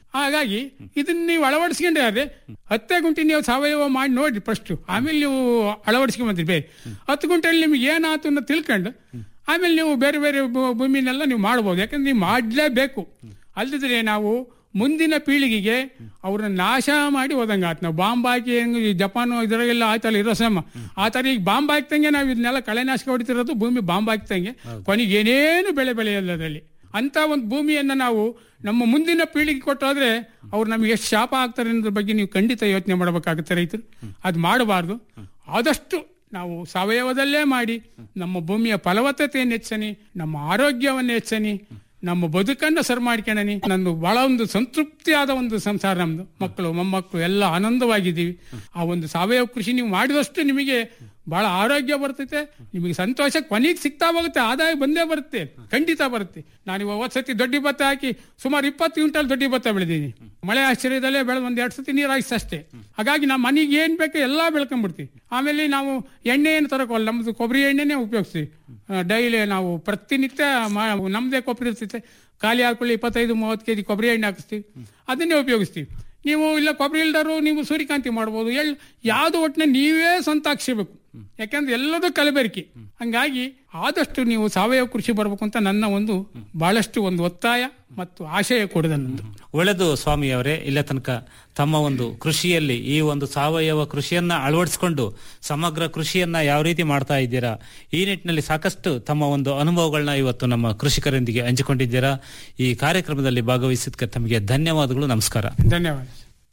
ಹಾಗಾಗಿ ಇದನ್ನ ನೀವು ಅಳವಡಿಸ್ಕೊಂಡ್ರೆ ಹತ್ತೇ ಗುಂಟೆ ನೀವು ಸಾವಯವ ಮಾಡಿ ನೋಡಿ ಫಸ್ಟ್ ಆಮೇಲೆ ನೀವು ಅಳವಡಿಸ್ಕೊಂಡ್ ಬೇರೆ ಹತ್ತು ಗುಂಟೆಯಲ್ಲಿ ನಿಮ್ಗೆ ಏನಾಯ್ತು ಅನ್ನೋ ತಿಳ್ಕೊಂಡು ಆಮೇಲೆ ನೀವು ಬೇರೆ ಬೇರೆ ಭೂ- ಭೂಮಿನೆಲ್ಲ ನೀವು ಮಾಡ್ಬೋದು ಯಾಕಂದ್ರೆ ನೀವು ಮಾಡಲೇಬೇಕು ಅಲ್ಲದಿದ್ರೆ ನಾವು ಮುಂದಿನ ಪೀಳಿಗೆಗೆ ಅವ್ರನ್ನ ನಾಶ ಮಾಡಿ ಹೋದಂಗೆ ಆಯ್ತು ನಾವು ಬಾಂಬ್ ಹಾಕಿ ಹೆಂಗ್ ಈ ಜಪಾನ್ ಇದರಾಗೆಲ್ಲ ಆಯ್ತಲ್ಲ ಇರೋ ಸಮ ಆ ಥರ ಈಗ ಬಾಂಬ್ ಹಾಕ್ತಂಗೆ ನಾವು ಇದನ್ನೆಲ್ಲ ಕಳೆನಾಶಕ ಹೊಡಿತಿರೋದು ಭೂಮಿ ಬಾಂಬ್ ಹಾಕ್ತಂಗೆ ಕೊನೆಗೆ ಏನೇನು ಬೆಳೆ ಬೆಳೆಯಲ್ಲ ಅದರಲ್ಲಿ ಅಂತ ಒಂದು ಭೂಮಿಯನ್ನ ನಾವು ನಮ್ಮ ಮುಂದಿನ ಪೀಳಿಗೆ ಕೊಟ್ಟಾದ್ರೆ ಅವ್ರು ನಮಗೆ ಎಷ್ಟು ಶಾಪ ಆಗ್ತಾರೆ ಅನ್ನೋದ್ರ ಬಗ್ಗೆ ನೀವು ಖಂಡಿತ ಯೋಚನೆ ಮಾಡಬೇಕಾಗುತ್ತೆ ರೈತರು ಅದು ಮಾಡಬಾರ್ದು ಆದಷ್ಟು ನಾವು ಸಾವಯವದಲ್ಲೇ ಮಾಡಿ ನಮ್ಮ ಭೂಮಿಯ ಫಲವತ್ತತೆಯನ್ನು ಹೆಚ್ಚನಿ ನಮ್ಮ ಆರೋಗ್ಯವನ್ನು ಹೆಚ್ಚನಿ ನಮ್ಮ ಬದುಕನ್ನು ಸರ್ ಮಾಡ್ಕೊಳ್ಳಿ ನಂದು ಬಹಳ ಒಂದು ಸಂತೃಪ್ತಿಯಾದ ಒಂದು ಸಂಸಾರ ನಮ್ದು ಮಕ್ಕಳು ಮೊಮ್ಮಕ್ಕಳು ಎಲ್ಲ ಆನಂದವಾಗಿದ್ದೀವಿ ಆ ಒಂದು ಸಾವಯವ ಕೃಷಿ ನೀವು ಮಾಡಿದಷ್ಟು ನಿಮಗೆ ಬಹಳ ಆರೋಗ್ಯ ಬರ್ತೈತೆ ನಿಮಗೆ ಸಂತೋಷ ಕೊನೆಗೆ ಸಿಗ್ತಾ ಹೋಗುತ್ತೆ ಆದಾಯ ಬಂದೇ ಬರುತ್ತೆ ಖಂಡಿತ ಬರುತ್ತೆ ನಾನು ಇವಾಗ ಸತಿ ದೊಡ್ಡ ಭತ್ತ ಹಾಕಿ ಸುಮಾರು ಇಪ್ಪತ್ತು ಕ್ವಿಂಟಲ್ ದೊಡ್ಡ ಭತ್ತ ಬೆಳೆದೀನಿ ಮಳೆ ಆಶ್ಚರ್ಯದಲ್ಲೇ ಬೆಳೆದು ಒಂದ್ ಎರಡು ಸತಿ ನೀರು ಹಾಕಿಸಿ ಅಷ್ಟೇ ಹಾಗಾಗಿ ನಮ್ಮ ಮನೆಗೆ ಏನ್ ಬೇಕು ಎಲ್ಲಾ ಬೆಳ್ಕೊಂಡ್ಬಿಡ್ತೀವಿ ಆಮೇಲೆ ನಾವು ಎಣ್ಣೆ ಏನು ತರಕೋಲ್ಲ ನಮ್ದು ಕೊಬ್ಬರಿ ಎಣ್ಣೆನೇ ಉಪಯೋಗಿಸ್ತೀವಿ ಡೈಲಿ ನಾವು ಪ್ರತಿನಿತ್ಯ ಮಾ- ನಮ್ದೇ ಕೊಬ್ಬರಿ ಇರ್ತೈತೆ ಖಾಲಿ ಹಾಕೊಳ್ಳಿ ಇಪ್ಪತ್ತೈದು ಮೂವತ್ತು ಕೆಜಿ ಕೊಬ್ಬರಿ ಎಣ್ಣೆ ಹಾಕಿಸ್ತೀವಿ ಅದನ್ನೇ ಉಪಯೋಗಿಸ್ತೀವಿ ನೀವು ಇಲ್ಲ ಕೊಬ್ಬರಿ ಇಲ್ದಾರು ನೀವು ಸೂರ್ಯಕಾಂತಿ ಮಾಡ್ಬೋದು ಎಳ್ ಯಾವ್ದು ಒಟ್ಟಿನ ನೀವೇ ಸ್ವಂತ ಹಾಕ್ಸಿಬೇಕು ಯಾಕಂದ್ರೆ ಎಲ್ಲದೂ ಕಲಬೆರಕೆ ಹಂಗಾಗಿ ಆದಷ್ಟು ನೀವು ಸಾವಯವ ಕೃಷಿ ಬರ್ಬೇಕು ಅಂತ ನನ್ನ ಒಂದು ಬಹಳಷ್ಟು ಒಂದು ಒತ್ತಾಯ ಮತ್ತು ಆಶಯ ಕೂಡ ನನ್ನದು ಒಳ್ಳೆದು ಸ್ವಾಮಿಯವರೇ ಇಲ್ಲ ತನಕ ತಮ್ಮ ಒಂದು ಕೃಷಿಯಲ್ಲಿ ಈ ಒಂದು ಸಾವಯವ ಕೃಷಿಯನ್ನ ಅಳವಡಿಸಿಕೊಂಡು ಸಮಗ್ರ ಕೃಷಿಯನ್ನ ಯಾವ ರೀತಿ ಮಾಡ್ತಾ ಇದ್ದೀರಾ ಈ ನಿಟ್ಟಿನಲ್ಲಿ ಸಾಕಷ್ಟು ತಮ್ಮ ಒಂದು ಅನುಭವಗಳನ್ನ ಇವತ್ತು ನಮ್ಮ ಕೃಷಿಕರೊಂದಿಗೆ ಹಂಚಿಕೊಂಡಿದ್ದೀರಾ ಈ ಕಾರ್ಯಕ್ರಮದಲ್ಲಿ ಭಾಗವಹಿಸಿದ್ದಕ್ಕೆ ತಮಗೆ ಧನ್ಯವಾದಗಳು ನಮಸ್ಕಾರ ಧನ್ಯವಾದ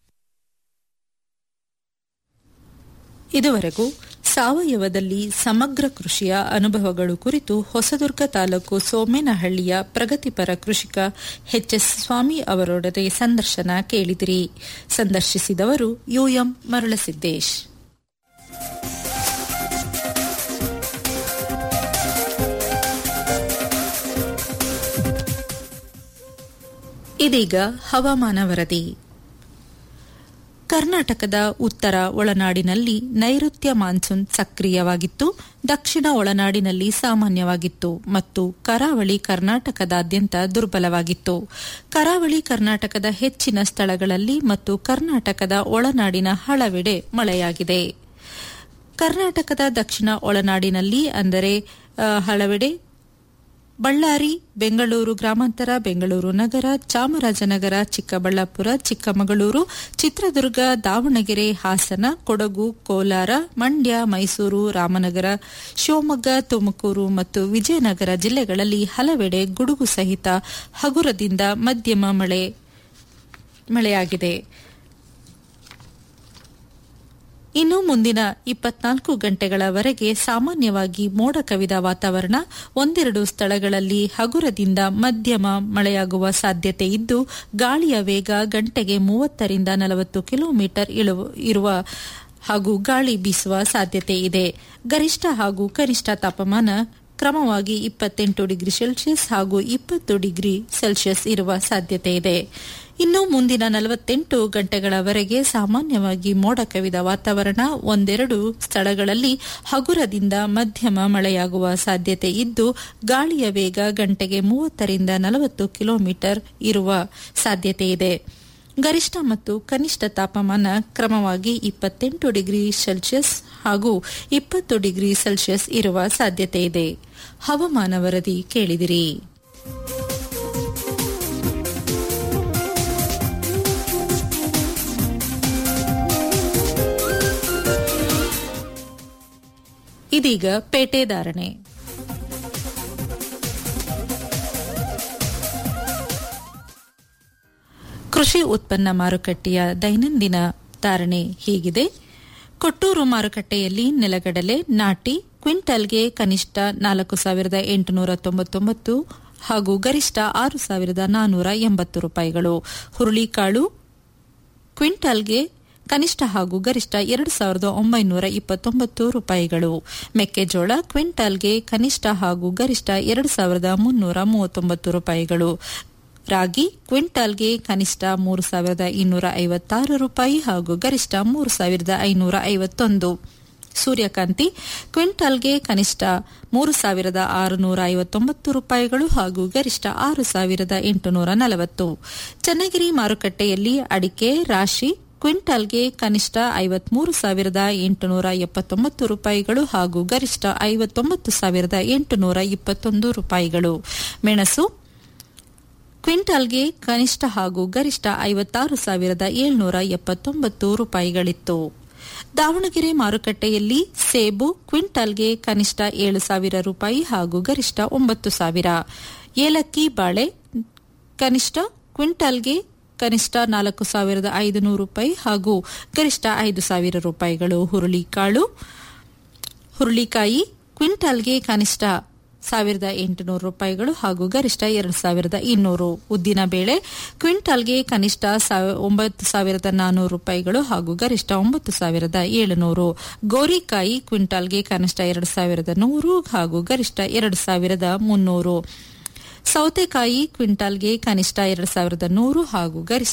ಇದುವರೆಗೂ ಸಾವಯವದಲ್ಲಿ ಸಮಗ್ರ ಕೃಷಿಯ ಅನುಭವಗಳು ಕುರಿತು ಹೊಸದುರ್ಗ ತಾಲೂಕು ಸೋಮೇನಹಳ್ಳಿಯ ಪ್ರಗತಿಪರ ಕೃಷಿಕ ಎಚ್ ಎಸ್ ಸ್ವಾಮಿ ಅವರೊಡನೆ ಸಂದರ್ಶನ ಕೇಳಿದಿರಿ ಸಂದರ್ಶಿಸಿದವರು ಯುಎಂ ಮರಳಸಿದ್ದೇಶ್ ಇದೀಗ ಹವಾಮಾನ ವರದಿ ಕರ್ನಾಟಕದ ಉತ್ತರ ಒಳನಾಡಿನಲ್ಲಿ ನೈಋತ್ಯ ಮಾನ್ಸೂನ್ ಸಕ್ರಿಯವಾಗಿತ್ತು ದಕ್ಷಿಣ ಒಳನಾಡಿನಲ್ಲಿ ಸಾಮಾನ್ಯವಾಗಿತ್ತು ಮತ್ತು ಕರಾವಳಿ ಕರ್ನಾಟಕದಾದ್ಯಂತ ದುರ್ಬಲವಾಗಿತ್ತು ಕರಾವಳಿ ಕರ್ನಾಟಕದ ಹೆಚ್ಚಿನ ಸ್ಥಳಗಳಲ್ಲಿ ಮತ್ತು ಕರ್ನಾಟಕದ ಒಳನಾಡಿನ ಹಲವೆಡೆ ಮಳೆಯಾಗಿದೆ ಕರ್ನಾಟಕದ ದಕ್ಷಿಣ ಒಳನಾಡಿನಲ್ಲಿ ಅಂದರೆ ಆ, ಹಲವೆಡೆ ಬಳ್ಳಾರಿ ಬೆಂಗಳೂರು ಗ್ರಾಮಾಂತರ ಬೆಂಗಳೂರು ನಗರ ಚಾಮರಾಜನಗರ ಚಿಕ್ಕಬಳ್ಳಾಪುರ ಚಿಕ್ಕಮಗಳೂರು ಚಿತ್ರದುರ್ಗ ದಾವಣಗೆರೆ ಹಾಸನ ಕೊಡಗು ಕೋಲಾರ ಮಂಡ್ಯ ಮೈಸೂರು ರಾಮನಗರ ಶಿವಮೊಗ್ಗ ತುಮಕೂರು ಮತ್ತು ವಿಜಯನಗರ ಜಿಲ್ಲೆಗಳಲ್ಲಿ ಹಲವೆಡೆ ಗುಡುಗು ಸಹಿತ ಹಗುರದಿಂದ ಮಧ್ಯಮ ಮಳೆ ಮಳೆಯಾಗಿದೆ ಇನ್ನು ಮುಂದಿನ ಇಪ್ಪತ್ನಾಲ್ಕು ಗಂಟೆಗಳವರೆಗೆ ಸಾಮಾನ್ಯವಾಗಿ ಮೋಡ ಕವಿದ ವಾತಾವರಣ ಒಂದೆರಡು ಸ್ಥಳಗಳಲ್ಲಿ ಹಗುರದಿಂದ ಮಧ್ಯಮ ಮಳೆಯಾಗುವ ಸಾಧ್ಯತೆ ಇದ್ದು ಗಾಳಿಯ ವೇಗ ಗಂಟೆಗೆ ಮೂವತ್ತರಿಂದ ನಲವತ್ತು ಕಿಲೋಮೀಟರ್ ಇಳುವ- ಇರುವ ಹಾಗೂ ಗಾಳಿ ಬೀಸುವ ಸಾಧ್ಯತೆ ಇದೆ ಗರಿಷ್ಠ ಹಾಗೂ ಕನಿಷ್ಠ ತಾಪಮಾನ ಕ್ರಮವಾಗಿ ಇಪ್ಪತ್ತೆಂಟು ಡಿಗ್ರಿ ಸೆಲ್ಸಿಯಸ್ ಹಾಗೂ ಇಪ್ಪತ್ತು ಡಿಗ್ರಿ ಸೆಲ್ಸಿಯಸ್ ಇರುವ ಸಾಧ್ಯತೆ ಇದೆ ಇನ್ನು ಮುಂದಿನ ನಲವತ್ತೆಂಟು ಗಂಟೆಗಳವರೆಗೆ ಸಾಮಾನ್ಯವಾಗಿ ಮೋಡ ಕವಿದ ವಾತಾವರಣ ಒಂದೆರಡು ಸ್ಥಳಗಳಲ್ಲಿ ಹಗುರದಿಂದ ಮಧ್ಯಮ ಮಳೆಯಾಗುವ ಸಾಧ್ಯತೆ ಇದ್ದು ಗಾಳಿಯ ವೇಗ ಗಂಟೆಗೆ ಮೂವತ್ತರಿಂದ ನಲವತ್ತು ಕಿಲೋಮೀಟರ್ ಇರುವ ಸಾಧ್ಯತೆ ಇದೆ ಗರಿಷ್ಠ ಮತ್ತು ಕನಿಷ್ಠ ತಾಪಮಾನ ಕ್ರಮವಾಗಿ ಇಪ್ಪತ್ತೆಂಟು ಡಿಗ್ರಿ ಸೆಲ್ಸಿಯಸ್ ಹಾಗೂ ಇಪ್ಪತ್ತು ಡಿಗ್ರಿ ಸೆಲ್ಸಿಯಸ್ ಇರುವ ಸಾಧ್ಯತೆ ಇದೆ ಹವಾಮಾನ ವರದಿ ಕೇಳಿದಿರಿ ಇದೀಗ ಪೇಟೆ ಧಾರಣೆ ಕೃಷಿ ಉತ್ಪನ್ನ ಮಾರುಕಟ್ಟೆಯ ದೈನಂದಿನ ಧಾರಣೆ ಹೀಗಿದೆ ಕೊಟ್ಟೂರು ಮಾರುಕಟ್ಟೆಯಲ್ಲಿ ನೆಲಗಡಲೆ ನಾಟಿ ಕ್ವಿಂಟಲ್ಗೆ ಕನಿಷ್ಠ ನಾಲ್ಕು ಸಾವಿರದ ಎಂಟುನೂರ ತೊಂಬತ್ತೊಂಬತ್ತು ಹಾಗೂ ಗರಿಷ್ಠ ಆರು ಸಾವಿರದ ನಾನ್ನೂರ ಎಂಬತ್ತು ರೂಪಾಯಿಗಳು ಹುರುಳಿಕಾಳು ಕ್ವಿಂಟಲ್ಗೆ ಕನಿಷ್ಠ ಹಾಗೂ ಗರಿಷ್ಠ ಎರಡು ಸಾವಿರದ ಒಂಬೈನೂರ ಇಪ್ಪತ್ತೊಂಬತ್ತು ರೂಪಾಯಿಗಳು ಮೆಕ್ಕೆಜೋಳ ಕ್ವಿಂಟಲ್ಗೆ ಕನಿಷ್ಠ ಹಾಗೂ ಗರಿಷ್ಠ ಎರಡು ಸಾವಿರದ ಮುನ್ನೂರ ಮೂವತ್ತೊಂಬತ್ತು ರೂಪಾಯಿಗಳು ರಾಗಿ ಕ್ವಿಂಟಲ್ಗೆ ಕನಿಷ್ಠ ಮೂರು ಸಾವಿರದ ಇನ್ನೂರ ಐವತ್ತಾರು ರೂಪಾಯಿ ಹಾಗೂ ಗರಿಷ್ಠ ಮೂರು ಸಾವಿರದ ಐನೂರ ಐವತ್ತೊಂದು ಸೂರ್ಯಕಾಂತಿ ಕ್ವಿಂಟಾಲ್ಗೆ ಕನಿಷ್ಠ ಮೂರು ಸಾವಿರದ ಆರುನೂರ ಐವತ್ತೊಂಬತ್ತು ರೂಪಾಯಿಗಳು ಹಾಗೂ ಗರಿಷ್ಠ ಆರು ಸಾವಿರದ ಎಂಟುನೂರ ನಲವತ್ತು ಚನ್ನಗಿರಿ ಮಾರುಕಟ್ಟೆಯಲ್ಲಿ ಅಡಿಕೆ ರಾಶಿ ಕ್ವಿಂಟಾಲ್ಗೆ ಕನಿಷ್ಠ ಐವತ್ಮೂರು ಸಾವಿರದ ಎಂಟುನೂರ ಎಪ್ಪತ್ತೊಂಬತ್ತು ರೂಪಾಯಿಗಳು ಹಾಗೂ ಗರಿಷ್ಠ ಐವತ್ತೊಂಬತ್ತು ಸಾವಿರದ ಎಂಟುನೂರ ಇಪ್ಪತ್ತೊಂದು ರೂಪಾಯಿಗಳು ಮೆಣಸು ಕ್ವಿಂಟಾಲ್ಗೆ ಕನಿಷ್ಠ ಹಾಗೂ ಗರಿಷ್ಠ ಐವತ್ತಾರು ಸಾವಿರದ ಏಳ್ನೂರ ಎಪ್ಪತ್ತೊಂಬತ್ತು ರೂಪಾಯಿಗಳಿತ್ತು ದಾವಣಗೆರೆ ಮಾರುಕಟ್ಟೆಯಲ್ಲಿ ಸೇಬು ಕ್ವಿಂಟಾಲ್ಗೆ ಕನಿಷ್ಠ ಏಳು ಸಾವಿರ ರೂಪಾಯಿ ಹಾಗೂ ಗರಿಷ್ಠ ಒಂಬತ್ತು ಸಾವಿರ ಏಲಕ್ಕಿ ಬಾಳೆ ಕನಿಷ್ಠ ಕ್ವಿಂಟಾಲ್ಗೆ ಕನಿಷ್ಠ ನಾಲ್ಕು ಸಾವಿರದ ಐದುನೂರು ರೂಪಾಯಿ ಹಾಗೂ ಗರಿಷ್ಠ ಐದು ಸಾವಿರ ರೂಪಾಯಿಗಳು ಹುರುಳಿಕಾಳು ಹುರುಳಿಕಾಯಿ ಕ್ವಿಂಟಾಲ್ಗೆ ಕನಿಷ್ಠ ಸಾವಿರದ ಎಂಟುನೂರು ರೂಪಾಯಿಗಳು ಹಾಗೂ ಗರಿಷ್ಠ ಎರಡು ಸಾವಿರದ ಇನ್ನೂರು ಉದ್ದಿನ ಬೇಳೆ ಕ್ವಿಂಟಾಲ್ಗೆ ಕನಿಷ್ಠ ಒಂಬತ್ತು ಸಾವಿರದ ನಾನ್ನೂರು ರೂಪಾಯಿಗಳು ಹಾಗೂ ಗರಿಷ್ಠ ಒಂಬತ್ತು ಸಾವಿರದ ಏಳುನೂರು ಗೋರಿಕಾಯಿ ಕ್ವಿಂಟಾಲ್ಗೆ ಕನಿಷ್ಠ ಎರಡು ಸಾವಿರದ ನೂರು ಹಾಗೂ ಗರಿಷ್ಠ ಎರಡು ಸಾವಿರದ ಮುನ್ನೂರು ಸೌತೆಕಾಯಿ ಕ್ವಿಂಟಾಲ್ಗೆ ಕನಿಷ್ಠ ಎರಡು ಸಾವಿರದ ನೂರು ಹಾಗೂ ಗರಿಷ್ಠ